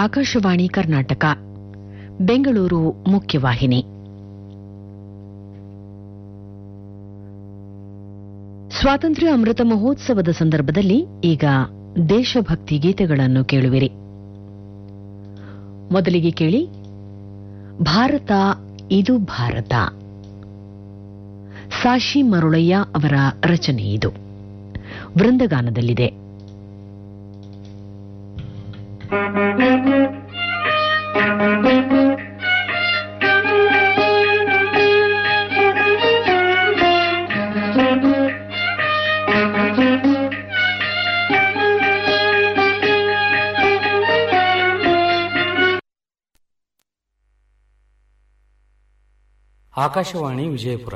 ಆಕಾಶವಾಣಿ ಕರ್ನಾಟಕ ಬೆಂಗಳೂರು ಮುಖ್ಯವಾಹಿನಿ ಸ್ವಾತಂತ್ರ್ಯ ಅಮೃತ ಮಹೋತ್ಸವದ ಸಂದರ್ಭದಲ್ಲಿ ಈಗ ದೇಶಭಕ್ತಿ ಗೀತೆಗಳನ್ನು ಕೇಳುವಿರಿ ಮೊದಲಿಗೆ ಕೇಳಿ ಭಾರತ ಇದು ಭಾರತ ಸಾಶಿ ಮರುಳಯ್ಯ ಅವರ ರಚನೆ ಇದು ವೃಂದಗಾನದಲ್ಲಿದೆ ಆಕಾಶವಾಣಿ ವಿಜಯಪುರ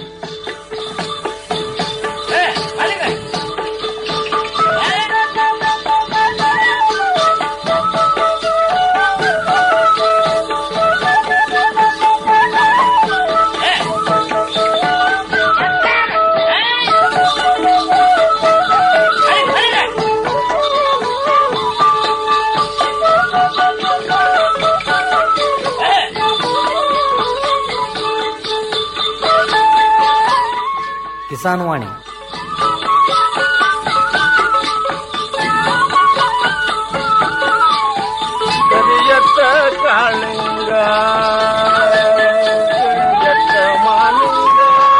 ಕಿಸಾನ್ ವಾಣಿ ಕರಿಯತ್ತ ಕಾಳಿಂಗ ಕರಿಯತ್ತ ಮಾಲಿಂಗ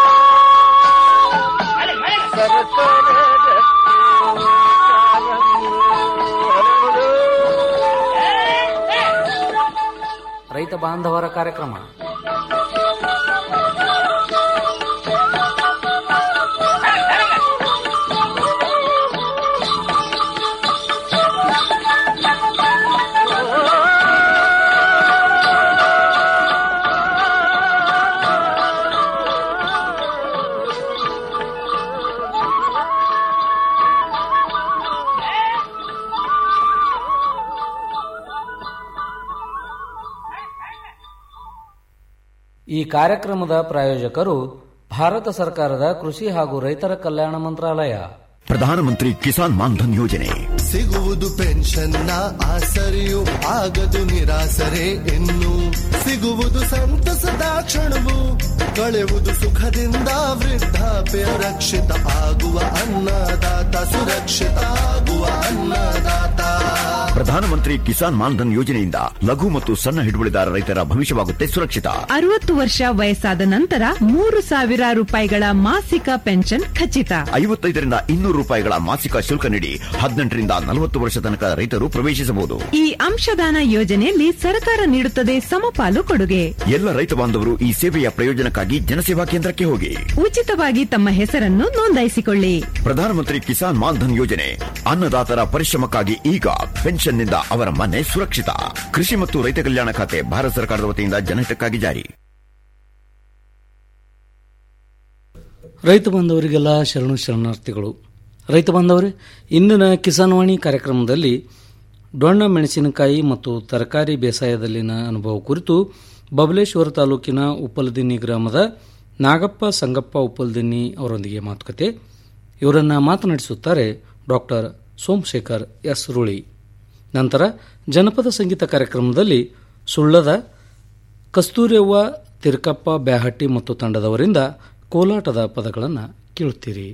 ಸರಸರ ಗಟ್ಟಿ ಕಾಲಂದು ಹರಡು. ರೈತ ಬಾಂಧವರ ಕಾರ್ಯಕ್ರಮ ಈ ಕಾರ್ಯಕ್ರಮದ ಪ್ರಾಯೋಜಕರು ಭಾರತ ಸರ್ಕಾರದ ಕೃಷಿ ಹಾಗೂ ರೈತರ ಕಲ್ಯಾಣ ಮಂತ್ರಾಲಯ ಪ್ರಧಾನಮಂತ್ರಿ ಕಿಸಾನ್ ಮಾನ್ಧನ್ ಯೋಜನೆ ಸಿಗುವುದು ಪೆನ್ಷನ್ನ ಆಸರೆಯು ಆಗದು ನಿರಾಸರೆ ಇನ್ನು ಸಿಗುವುದು ಸಂತಸದ ಕ್ಷಣವು ಕಳೆವುದು ಸುಖದಿಂದ ವೃದ್ಧಾಪ್ಯ ರಕ್ಷಿತ ಆಗುವ ಅನ್ನದಾತ ಸುರಕ್ಷಿತ ಆಗುವ ಅನ್ನದಾತ ಪ್ರಧಾನಮಂತ್ರಿ ಕಿಸಾನ್ ಮಾನ್ಧನ್ ಯೋಜನೆಯಿಂದ ಲಘು ಮತ್ತು ಸಣ್ಣ ಹಿಡುವಳಿದಾರ ರೈತರ ಭವಿಷ್ಯವಾಗುತ್ತೆ ಸುರಕ್ಷಿತ ಅರವತ್ತು ವರ್ಷ ವಯಸ್ಸಾದ ನಂತರ ಮೂರು ಸಾವಿರ ರೂಪಾಯಿಗಳ ಮಾಸಿಕ ಪೆನ್ಷನ್ ಖಚಿತ ಐವತ್ತೈದರಿಂದ ಇನ್ನೂರು ರೂಪಾಯಿಗಳ ಮಾಸಿಕ ಶುಲ್ಕ ನೀಡಿ ಹದಿನೆಂಟರಿಂದ ನಲವತ್ತು ವರ್ಷ ತನಕ ರೈತರು ಪ್ರವೇಶಿಸಬಹುದು ಈ ಅಂಶದಾನ ಯೋಜನೆಯಲ್ಲಿ ಸರ್ಕಾರ ನೀಡುತ್ತದೆ ಸಮಪಾಲು ಕೊಡುಗೆ ಎಲ್ಲ ರೈತ ಬಾಂಧವರು ಈ ಸೇವೆಯ ಪ್ರಯೋಜನಕ್ಕಾಗಿ ಜನಸೇವಾ ಕೇಂದ್ರಕ್ಕೆ ಹೋಗಿ ಉಚಿತವಾಗಿ ತಮ್ಮ ಹೆಸರನ್ನು ನೋಂದಾಯಿಸಿಕೊಳ್ಳಿ ಪ್ರಧಾನಮಂತ್ರಿ ಕಿಸಾನ್ ಮಾನ್ಧನ್ ಯೋಜನೆ ಅನ್ನದಾತರ ಪರಿಶ್ರಮಕ್ಕಾಗಿ ಈಗ ಪೆನ್ಷನ್ನಿಂದ ಅವರ ಮನೆ ಸುರಕ್ಷಿತ ಕೃಷಿ ಮತ್ತು ರೈತ ಕಲ್ಯಾಣ ಖಾತೆ ಭಾರತ ಸರ್ಕಾರದ ವತಿಯಿಂದ ಜನಹಿತಕ್ಕಾಗಿ ಜಾರಿ ರೈತ ಬಾಂಧವರಿಗೆಲ್ಲ ಶರಣು ಶರಣಾರ್ಥಿಗಳು ರೈತ ಬಾಂಧವರೇ ಇಂದಿನ ಕಿಸಾನ್ ವಾಣಿ ಕಾರ್ಯಕ್ರಮದಲ್ಲಿ ಡೊಣ್ಣ ಮೆಣಸಿನಕಾಯಿ ಮತ್ತು ತರಕಾರಿ ಬೇಸಾಯದಲ್ಲಿನ ಅನುಭವ ಕುರಿತು ಬಬಲೇಶ್ವರ ತಾಲೂಕಿನ ಉಪ್ಪಲದಿನ್ನಿ ಗ್ರಾಮದ ನಾಗಪ್ಪ ಸಂಗಪ್ಪ ಉಪ್ಪಲದಿನ್ನಿ ಅವರೊಂದಿಗೆ ಮಾತುಕತೆ ಇವರನ್ನ ಮಾತನಾಡಿಸುತ್ತಾರೆ ಡಾಕ್ಟರ್ ಸೋಮಶೇಖರ್ ಎಸ್ ರುಳಿ ನಂತರ ಜನಪದ ಸಂಗೀತ ಕಾರ್ಯಕ್ರಮದಲ್ಲಿ ಸುಳ್ಳದ ಕಸ್ತೂರಿಯವ್ವ ತಿರ್ಕಪ್ಪ ಬ್ಯಾಹಟ್ಟಿ ಮತ್ತು ತಂಡದವರಿಂದ ಕೋಲಾಟದ ಪದಗಳನ್ನು ಕೇಳುತ್ತೀರಿ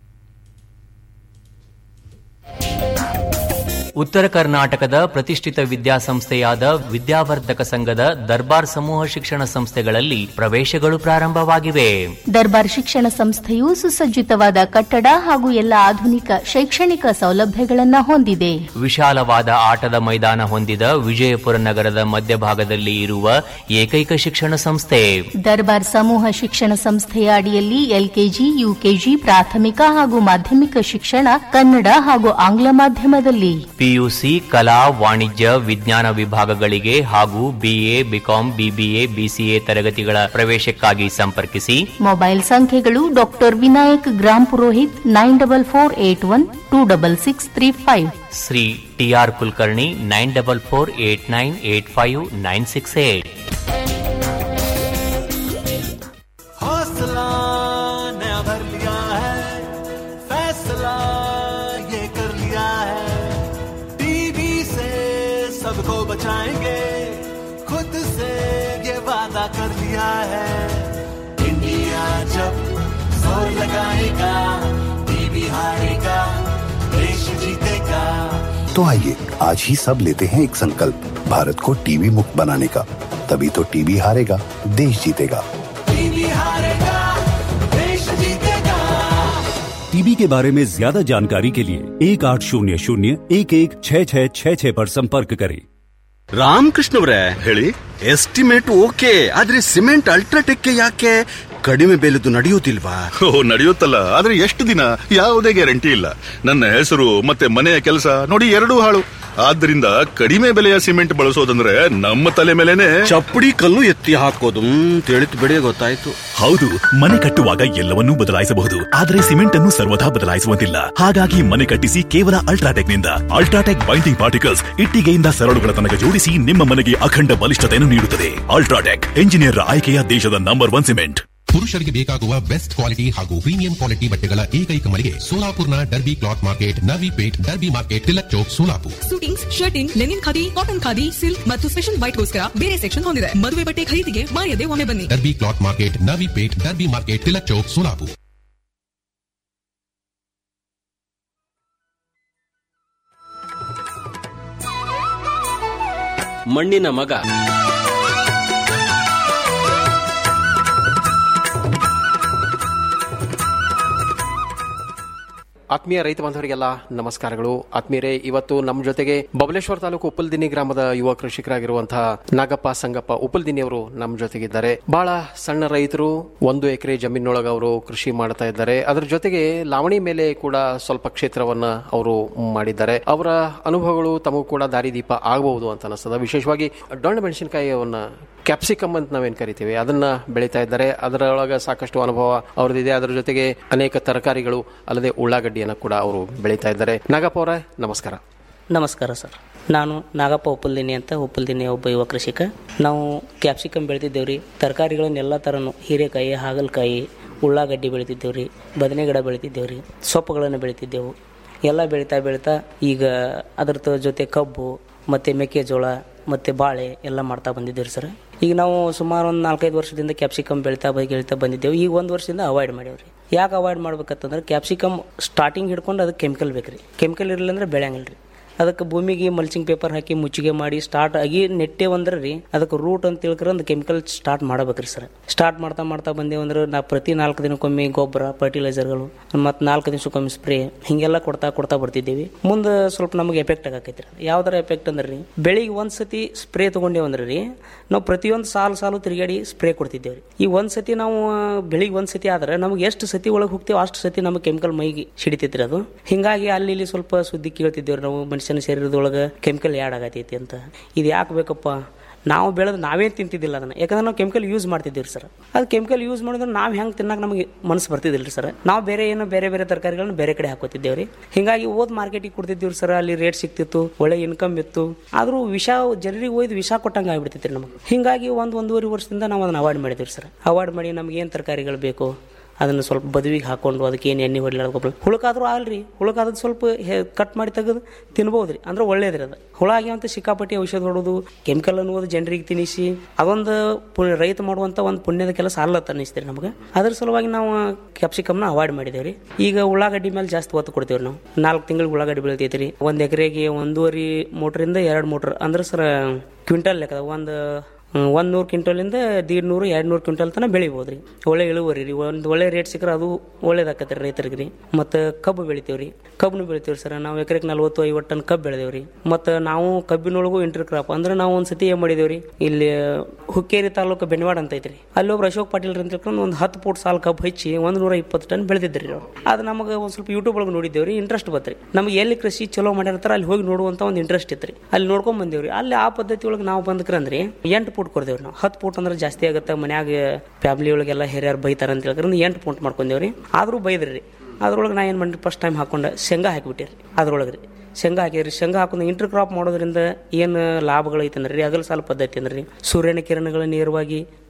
ಉತ್ತರ ಕರ್ನಾಟಕದ ಪ್ರತಿಷ್ಠಿತ ವಿದ್ಯಾಸಂಸ್ಥೆಯಾದ ವಿದ್ಯಾವರ್ಧಕ ಸಂಘದ ದರ್ಬಾರ್ ಸಮೂಹ ಶಿಕ್ಷಣ ಸಂಸ್ಥೆಗಳಲ್ಲಿ ಪ್ರವೇಶಗಳು ಪ್ರಾರಂಭವಾಗಿವೆ ದರ್ಬಾರ್ ಶಿಕ್ಷಣ ಸಂಸ್ಥೆಯು ಸುಸಜ್ಜಿತವಾದ ಕಟ್ಟಡ ಹಾಗೂ ಎಲ್ಲ ಆಧುನಿಕ ಶೈಕ್ಷಣಿಕ ಸೌಲಭ್ಯಗಳನ್ನ ಹೊಂದಿದೆ ವಿಶಾಲವಾದ ಆಟದ ಮೈದಾನ ಹೊಂದಿದ ವಿಜಯಪುರ ನಗರದ ಮಧ್ಯಭಾಗದಲ್ಲಿ ಇರುವ ಏಕೈಕ ಶಿಕ್ಷಣ ಸಂಸ್ಥೆ ದರ್ಬಾರ್ ಸಮೂಹ ಶಿಕ್ಷಣ ಸಂಸ್ಥೆಯ ಅಡಿಯಲ್ಲಿ ಎಲ್ಕೆಜಿ ಯುಕೆಜಿ ಪ್ರಾಥಮಿಕ ಹಾಗೂ ಮಾಧ್ಯಮಿಕ ಶಿಕ್ಷಣ ಕನ್ನಡ ಹಾಗೂ ಆಂಗ್ಲ ಮಾಧ್ಯಮದಲ್ಲಿ ಪಿಯುಸಿ ಕಲಾ ವಾಣಿಜ್ಯ ವಿಜ್ಞಾನ ವಿಭಾಗಗಳಿಗೆ ಹಾಗೂ ಬಿಎ ಬಿಕಾಂ ಬಿಬಿಎ ಬಿಸಿಎ ತರಗತಿಗಳ ಪ್ರವೇಶಕ್ಕಾಗಿ ಸಂಪರ್ಕಿಸಿ ಮೊಬೈಲ್ ಸಂಖ್ಯೆಗಳು doctor Vinayak Grampurohit nine double four eight one two double six three five Shri TR Kulkarni nine double four eight nine eight five nine six eight हौसला नया भर लिया है फैसला ये कर लिया है टीवी से सबको बचा जाएंगे खुद से ये वादा कर लिया है इंडिया जब जोर लगाएगा टीवी हारेगा देश जीतेगा तो आइए आज ही सब लेते हैं एक संकल्प भारत को टीवी मुक्त बनाने का तभी तो टीवी हारेगा देश जीतेगा टीवी हारेगा देश जीतेगा टीबी के बारे में ज्यादा जानकारी के लिए एक आठ शून्य शून्य एक एक छः छः छः छः पर संपर्क करें ರಾಮಕೃಷ್ಣವ್ರೆ ಹೇಳಿ ಎಸ್ಟಿಮೇಟ್ ಓಕೆ ಆದ್ರೆ ಸಿಮೆಂಟ್ ಅಲ್ಟ್ರಾಟೆಕ್ಗೆ ಯಾಕೆ ಕಡಿಮೆ ಬೆಲೆದು ನಡೆಯುವುದಿಲ್ವಾ ಓ ನಡೆಯುತ್ತಲ್ಲ ಆದ್ರೆ ಎಷ್ಟು ದಿನ ಯಾವುದೇ ಗ್ಯಾರಂಟಿ ಇಲ್ಲ ನನ್ನ ಹೆಸರು ಮತ್ತೆ ಮನೆಯ ಕೆಲಸ ನೋಡಿ ಎರಡೂ ಹಾಳು ಆದ್ರಿಂದ ಕಡಿಮೆ ಬೆಲೆಯ ಸಿಮೆಂಟ್ ಬಳಸೋದಂದ್ರೆ ನಮ್ಮ ತಲೆ ಮೇಲೆನೆ ಚಪ್ಪಡಿ ಕಲ್ಲು ಎತ್ತಿ ಹಾಕೋದು ತಿಳಿತು ಬಿಡಿ ಗೊತ್ತಾಯ್ತು ಹೌದು ಮನೆ ಕಟ್ಟುವಾಗ ಎಲ್ಲವನ್ನೂ ಬದಲಾಯಿಸಬಹುದು ಆದರೆ ಸಿಮೆಂಟ್ ಅನ್ನು ಸರ್ವದಾ ಬದಲಾಯಿಸುವಂತಿಲ್ಲ ಹಾಗಾಗಿ ಮನೆ ಕಟ್ಟಿಸಿ ಕೇವಲ ಅಲ್ಟ್ರಾಟೆಕ್ ನಿಂದ ಅಲ್ಟ್ರಾಟೆಕ್ ಬೈಂಡಿಂಗ್ ಪಾರ್ಟಿಕಲ್ಸ್ ಇಟ್ಟಿಗೆಯಿಂದ ಸರಳುಗಳ ತನಕ ಜೋಡಿಸಿ ನಿಮ್ಮ ಮನೆಗೆ ಅಖಂಡ ಬಲಿಷ್ಠತೆಯನ್ನು ನೀಡುತ್ತದೆ ಅಲ್ಟ್ರಾಟೆಕ್ ಎಂಜಿನಿಯರ್ ಆಯ್ಕೆಯ ದೇಶದ ನಂಬರ್ ಒನ್ ಸಿಮೆಂಟ್ ಪುರುಷರಿಗೆ ಬೇಕಾಗುವ ಬೆಸ್ಟ್ ಕ್ವಾಲಿಟಿ ಹಾಗೂ ಪ್ರೀಮಿಯಂ ಕ್ವಾಲಿಟಿ ಬಟ್ಟೆಗಳ ಏಕೈಕ ಮಳಿಗೆ ಸೋಲಾಪುರ್ನ Derby cloth market Navi Peth Derby market Tilak Chowk Solapur suitings shirting linen khadi cotton khadi silk ಮತ್ತು ಸ್ಪೆಷಲ್ ವೈಟ್ಗೋಸ್ಕರ ಬೇರೆ ಸೆಕ್ಷನ್ ಹೊಂದಿದೆ ಮದುವೆ ಬಟ್ಟೆ ಖರೀದಿಗೆ ಮಾಯದೆ ಒಮ್ಮೆ ಬನ್ನಿ Derby cloth market Navi Peth Derby market Tilak Chowk Solapur ಮಣ್ಣಿನ ಮಗ ಆತ್ಮೀಯ ರೈತ ಬಾಂಧವರಿಗೆಲ್ಲ ನಮಸ್ಕಾರಗಳು ಆತ್ಮೀಯರೇ ಇವತ್ತು ನಮ್ಮ ಜೊತೆಗೆ ಬಬಲೇಶ್ವರ ತಾಲೂಕು ಉಪ್ಪಲ್ದಿನಿ ಗ್ರಾಮದ ಯುವ ಕೃಷಿಕರಾಗಿರುವಂತಹ ನಾಗಪ್ಪ ಸಂಗಪ್ಪ ಉಪ್ಪಲ್ದಿನಿ ಅವರು ನಮ್ಮ ಜೊತೆಗಿದ್ದಾರೆ ಬಹಳ ಸಣ್ಣ ರೈತರು ಒಂದು ಎಕರೆ ಜಮೀನೊಳಗ ಅವರು ಕೃಷಿ ಮಾಡ್ತಾ ಇದ್ದಾರೆ ಅದರ ಜೊತೆಗೆ ಲಾವಣಿ ಮೇಲೆ ಕೂಡ ಸ್ವಲ್ಪ ಕ್ಷೇತ್ರವನ್ನ ಅವರು ಮಾಡಿದ್ದಾರೆ ಅವರ ಅನುಭವಗಳು ತಮಗೂ ಕೂಡ ದಾರಿದೀಪ ಆಗಬಹುದು ಅಂತ ಅನಿಸ್ತದ ವಿಶೇಷವಾಗಿ ಡೊಣ್ಣ ಮೆಣಸಿನಕಾಯಿಯವನ್ನ ಕ್ಯಾಪ್ಸಿಕಮ್ ಅಂತ ನಾವೇನ್ ಕರಿತೀವಿ ಅದನ್ನ ಬೆಳೀತಾ ಇದ್ದಾರೆ ಅದರೊಳಗೆ ಸಾಕಷ್ಟು ಅನುಭವ ಅವ್ರದ್ದಿದೆ ಅದರ ಜೊತೆಗೆ ಅನೇಕ ತರಕಾರಿಗಳು ಅಲ್ಲದೆ ಉಳ್ಳಾಗಡ್ಡಿಯನ್ನು ಕೂಡ ಅವರು ಬೆಳೀತಾ ಇದ್ದಾರೆ ನಾಗಪ್ಪ ಅವರೇ ನಮಸ್ಕಾರ ನಮಸ್ಕಾರ ಸರ್ ನಾನು ನಾಗಪ್ಪ ಉಪ್ಪಲ್ದಿನಿ ಅಂತ ಉಪ್ಪಲ್ದಿನಿ ಒಬ್ಬ ಯುವ ಕೃಷಿಕ ನಾವು ಕ್ಯಾಪ್ಸಿಕಮ್ ಬೆಳೆದಿದ್ದೇವೆ ರೀ ತರಕಾರಿಗಳನ್ನೆಲ್ಲ ಥರನು ಹೀರೆಕಾಯಿ ಹಾಗಲಕಾಯಿ ಉಳ್ಳಾಗಡ್ಡಿ ಬೆಳಿತಿದ್ದೇವೆ ರೀ ಬದನೆ ಗಿಡ ಬೆಳಿತಿದ್ದೇವೆ ರೀ ಸೊಪ್ಪುಗಳನ್ನು ಬೆಳಿತಿದ್ದೆವು ಎಲ್ಲ ಬೆಳೀತಾ ಬೆಳೀತಾ ಈಗ ಅದರ ಜೊತೆ ಕಬ್ಬು ಮತ್ತು ಮೆಕ್ಕೆಜೋಳ ಮತ್ತು ಬಾಳೆ ಎಲ್ಲ ಮಾಡ್ತಾ ಬಂದಿದ್ದೇವೆ ಸರ್ ಈಗ ನಾವು ಸುಮಾರು ಒಂದು ನಾಲ್ಕೈದು ವರ್ಷದಿಂದ ಕ್ಯಾಪ್ಸಿಕಮ್ ಬೆಳೀತಾ ಬೆಳೀತಾ ಬಂದಿದ್ದೇವೆ ಈಗ ಒಂದು ವರ್ಷದಿಂದ ಅವಾಯ್ಡ್ ಮಾಡೇವ್ರಿ ಯಾಕೆ ಅವಾಯ್ಡ್ ಮಾಡ್ಬೇಕಂತಂದ್ರೆ ಕ್ಯಾಪ್ಸಿಕಮ್ ಸ್ಟಾರ್ಟಿಂಗ್ ಹಿಡ್ಕೊಂಡು ಅದಕ್ಕೆ ಕೆಮಿಕಲ್ ಬೇಕು ರೀ ಕೆಮಿಕಲ್ ಇರಲಿಲ್ಲ ಅಂದ್ರೆ ಬೆಳೆಯಂಗಿಲ್ಲ ರೀ ಅದಕ್ಕೆ ಭೂಮಿಗೆ ಮಲ್ಚಿಂಗ್ ಪೇಪರ್ ಹಾಕಿ ಮುಚ್ಚಿಗೆ ಮಾಡಿ ಸ್ಟಾರ್ಟ್ ಆಗಿ ನೆಟ್ಟೆ ಅಂದ್ರೆ ರೀ ಅದಕ್ಕೆ ರೂಟ್ ಅಂತ ತಿಳ್ಕರ ಒಂದು ಕೆಮಿಕಲ್ ಸ್ಟಾರ್ಟ್ ಮಾಡ್ಬೇಕ್ರಿ ಸರ್ ಸ್ಟಾರ್ಟ್ ಮಾಡ್ತಾ ಮಾಡ್ತಾ ಬಂದೇವು ಅಂದ್ರೆ ನಾ ಪ್ರತಿ ನಾಲ್ಕು ದಿನಕ್ಕೊಮ್ಮೆ ಗೊಬ್ಬರ ಫರ್ಟಿಲೈಸರ್ಗಳು ಮತ್ತು ನಾಲ್ಕು ದಿವಸಕ್ಕೊಮ್ಮೆ ಸ್ಪ್ರೇ ಹಿಂಗೆಲ್ಲ ಕೊಡ್ತಾ ಕೊಡ್ತಾ ಬರ್ತಿದ್ದೀವಿ ಮುಂದೆ ಸ್ವಲ್ಪ ನಮಗೆ ಎಫೆಕ್ಟ್ ಆಗಕೈತಿ ಯಾವ್ದಾರ ಎಫೆಕ್ಟ್ ಅಂದ್ರೆ ರೀ ಬೆಳಿಗ್ಗೆ ಒಂದು ಸತಿ ಸ್ಪ್ರೇ ತೊಗೊಂಡೇವು ಅಂದ್ರೆ ರೀ ನಾವು ಪ್ರತಿಯೊಂದು ಸಾಲು ಸಾಲು ತಿರುಗಾಡಿ ಸ್ಪ್ರೇ ಕೊಡ್ತಿದ್ದೇವೆ ರೀ ಈ ಒಂದು ಸತಿ ನಾವು ಬೆಳಿಗ್ಗೆ ಒಂದು ಸತಿ ಆದ್ರೆ ನಮಗೆ ಎಷ್ಟು ಸತಿ ಒಳಗೆ ಹೋಗ್ತೀವೋ ಅಷ್ಟು ಸತಿ ನಮಗೆ ಕೆಮಿಕಲ್ ಮೈಗೆ ಸಿಡಿತೈತ್ರಿ ಅದು ಹಿಂಗಾಗಿ ಅಲ್ಲಿ ಇಲ್ಲಿ ಸ್ವಲ್ಪ ಸುದ್ದಿ ಕೇಳ್ತಿದ್ದೇವೆ ನಾವು ಮನುಷ್ಯನ ಶರೀರದೊಳಗೆ ಕೆಮಿಕಲ್ ಆ್ಯಡ್ ಆಗತೈತಿ ಅಂತ ಇದು ಯಾಕೆ ಬೇಕಪ್ಪ ನಾವು ಬೆಳೆದು ನಾವೇನು ತಿಂತಿದ್ದಿಲ್ಲ ಅದನ್ನು ಯಾಕಂದ್ರೆ ನಾವು ಕೆಮಿಕಲ್ ಯೂಸ್ ಮಾಡ್ತಿದ್ದೀವಿ ಸರ್ ಅದು ಕೆಮಿಕಲ್ ಯೂಸ್ ಮಾಡಿದ್ರೆ ನಾವು ಹೆಂಗೆ ತಿನ್ನಕ್ಕೆ ನಮಗೆ ಮನಸ್ಸು ಬರ್ತಿದ್ದಿಲ್ಲ ರೀ ಸರ್ ನಾವು ಬೇರೆ ಏನು ಬೇರೆ ಬೇರೆ ತರಕಾರಿಗಳನ್ನ ಬೇರೆ ಕಡೆ ಹಾಕೋತಿದ್ದೇವೆ ರೀ ಹಿಂಗಾಗಿ ಓದ್ ಮಾರ್ಕೆಟಿಗೆ ಕೊಡ್ತಿದ್ದೀವಿ ಸರ್ ಅಲ್ಲಿ ರೇಟ್ ಸಿಕ್ತಿತ್ತು ಒಳ್ಳೆ ಇನ್ಕಮ್ ಇತ್ತು ಆದರೂ ವಿಷ ಜನರಿಗೆ ಒಯ್ದು ವಿಷ ಕೊಟ್ಟಂಗೆ ಆಗ್ಬಿಡ್ತೈತಿ ರೀ ನಮಗೆ ಹಿಂಗಾಗಿ ಒಂದು ಒಂದೂವರೆ ವರ್ಷದಿಂದ ನಾವು ಅದನ್ನು ಅವಾಯ್ಡ್ ಮಾಡಿದ್ದೀವಿ ಸರ್ ಅವಾಯ್ಡ್ ಮಾಡಿ ನಮ್ಗೆ ಏನು ತರಕಾರಿಗಳು ಬೇಕು ಅದನ್ನು ಸ್ವಲ್ಪ ಬದುವಿಗೆ ಹಾಕೊಂಡು ಅದಕ್ಕೆ ಏನು ಎಣ್ಣೆ ಹೊಡಿಲಾರ್ದ ಗೊಬ್ಬರ ಹುಳಕಾದ್ರೂ ಆಗಲ್ರಿ ಹುಳಕಾದ್ರೆ ಸ್ವಲ್ಪ ಕಟ್ ಮಾಡಿ ತೆಗೆದು ತಿನ್ಬೋದು ರೀ ಅಂದ್ರೆ ಒಳ್ಳೇದ್ರಿ ಅದು ಹುಳ ಆಗ್ಯಾವಂತ ಸಿಕ್ಕಾಪಟ್ಟಿ ಔಷಧ ಹೊಡೋದು ಕೆಮಿಕಲ್ ಅನ್ನೋದು ಜನರಿಗೆ ತಿನ್ನಿಸಿ ಅದೊಂದು ಪು ರೈತ ಮಾಡುವಂಥ ಒಂದು ಪುಣ್ಯದ ಕೆಲಸ ಅಲ್ಲತ್ತ ಅನ್ನಿಸ್ತೀರಿ ನಮಗೆ ಅದ್ರ ಸಲುವಾಗಿ ನಾವು ಕ್ಯಾಪ್ಸಿಕಮ್ನ ಅವಾಯ್ಡ್ ಮಾಡಿದ್ದೇವೆ ರೀ ಈಗ ಉಳ್ಳಾಗಡ್ಡಿ ಮೇಲೆ ಜಾಸ್ತಿ ಒತ್ತು ಕೊಡ್ತೇವೆ ನಾವು ನಾಲ್ಕು ತಿಂಗಳು ಉಳ್ಳಾಗಡ್ಡಿ ಬೆಳಿತೈತಿ ರೀ ಒಂದು ಎಕರೆಗೆ ಒಂದೂವರೆ ಮೋಟ್ರಿಂದ ಎರಡು ಮೋಟ್ರ್ ಅಂದ್ರೆ ಸರ್ ಕ್ವಿಂಟಲ್ ಲೆಕ್ಕದ ಒಂದು ಒಂದು ನೂರು ಕ್ವಿಂಟಲಿಂದ ದೀಡ್ ನೂರು ಎರಡು ನೂರು ಕ್ವಿಂಟಲ್ ತನಕ ಬೆಳಿಬೋದು ರೀ ಒಳ್ಳೆ ಇಳುವರಿ ರೀ ಒಂದು ಒಳ್ಳೆ ರೇಟ್ ಸಿಕ್ಕರೆ ಅದು ಒಳ್ಳೇದಾಕತ್ತೆ ರೀ ರೈತರಿಗೆ ರೀ ಮತ್ತು ಕಬ್ಬು ಬೆಳಿತೀವಿ ರೀ ಕಬ್ಬನ್ನು ಬೆಳಿತೀವಿ ಸರ್ ನಾವು ಎಕರೆಗೆ ನಲ್ವತ್ತು ಐವತ್ತು ಟನ್ ಕಬ್ಬು ಬೆಳೆದೇವೆ ರೀ ಮತ್ತು ನಾವು ಕಬ್ಬಿನೊಳಗೂ ಇಂಟರ್ ಕ್ರಾಪ್ ಅಂದ್ರೆ ನಾವು ಒಂದು ಸತಿ ಏನು ಮಾಡಿದೇವೆ ರೀ ಇಲ್ಲಿ ಹುಕ್ಕೇರಿ ತಾಲೂಕು ಬೆನ್ವಾಡ ಅಂತ ಐತ್ರಿ ಅಲ್ಲಿ ಒಬ್ರು ಅಶೋಕ್ ಪಾಟೀಲ್ ಅಂತ ತಿಳ್ಕೊಂಡು ಒಂದು ಹತ್ತು ಫೂಟ್ ಸಾಲು ಕಬ್ಬು ಹಚ್ಚಿ ಒಂದು ನೂರ ಇಪ್ಪತ್ತು ಟನ್ ಬೆಳೆದಿದ್ರಿ ಅವ್ರು ಅದು ನಮಗೆ ಒಂದು ಸ್ವಲ್ಪ ಯೂಟ್ಯೂಬ್ ಒಳಗೆ ನೋಡಿದ್ದೇವೆ ರೀ ಇಂಟ್ರೆಸ್ಟ್ ಬತ್ರಿ ನಮಗೆ ಎಲ್ಲಿ ಕೃಷಿ ಚಲೋ ಮಾಡಿರ್ತಾರೆ ಅಲ್ಲಿ ಹೋಗಿ ನೋಡುವಂಥ ಒಂದು ಇಂಟ್ರೆಸ್ಟ್ ಇತ್ತು ರೀ ಅಲ್ಲಿ ನೋಡ್ಕೊಂಡ್ ಬಂದೇವ್ರಿ ಅಲ್ಲಿ ಆ ಪದ್ಧತಿ ಒಳಗೆ ನಾವು ಬಂದ್ಕ್ರಂದ್ರಿ ಎಂಟು ಫೂಟ್ ಕೊಡ್ದೇವ್ರಿ ನಾವು ಹತ್ತು ಫೂಟ್ ಅಂದ್ರೆ ಜಾಸ್ತಿ ಆಗುತ್ತೆ ಮನ್ಯಾಗ ಫ್ಯಾಮಿಲಿ ಒಳಗೆಲ್ಲ ಹಿರಿಯರು ಬೈತಾರೆ ಅಂತ ಹೇಳ್ತಾರೆ ಎಂಟು ಫೂಟ್ ಮಾಡ್ಕೊಂಡೇವ್ರಿ ಆದರೂ ಬೈದ್ರಿ ರೀ ಅದ್ರೊಳಗೆ ನಾ ಏನು ಮಾಡಿ ಫಸ್ಟ್ ಟೈಮ್ ಹಾಕೊಂಡೆ ಶೇಂಗಾ ಹಾಕಿಬಿಟ್ಟಿರಿ ಅದ್ರೊಳಗೆ ರೀ ಶೇಂಗಾ ಹಾಕಿದ್ರಿ ಶೇಂಗಾ ಹಾಕೊಂಡು ಇಂಟರ್ ಕ್ರಾಪ್ ಮಾಡೋದ್ರಿಂದ ಏನು ಲಾಭಗಳು ಐತೆ ಅಂದ್ರೆ ರೀ ಅಗಲ ಸಾಲ ಪದ್ಧತಿ ಅಂದ್ರೆ ರೀ ಸೂರ್ಯನ ಕಿರಣಗಳು ನೇರವಾಗಿ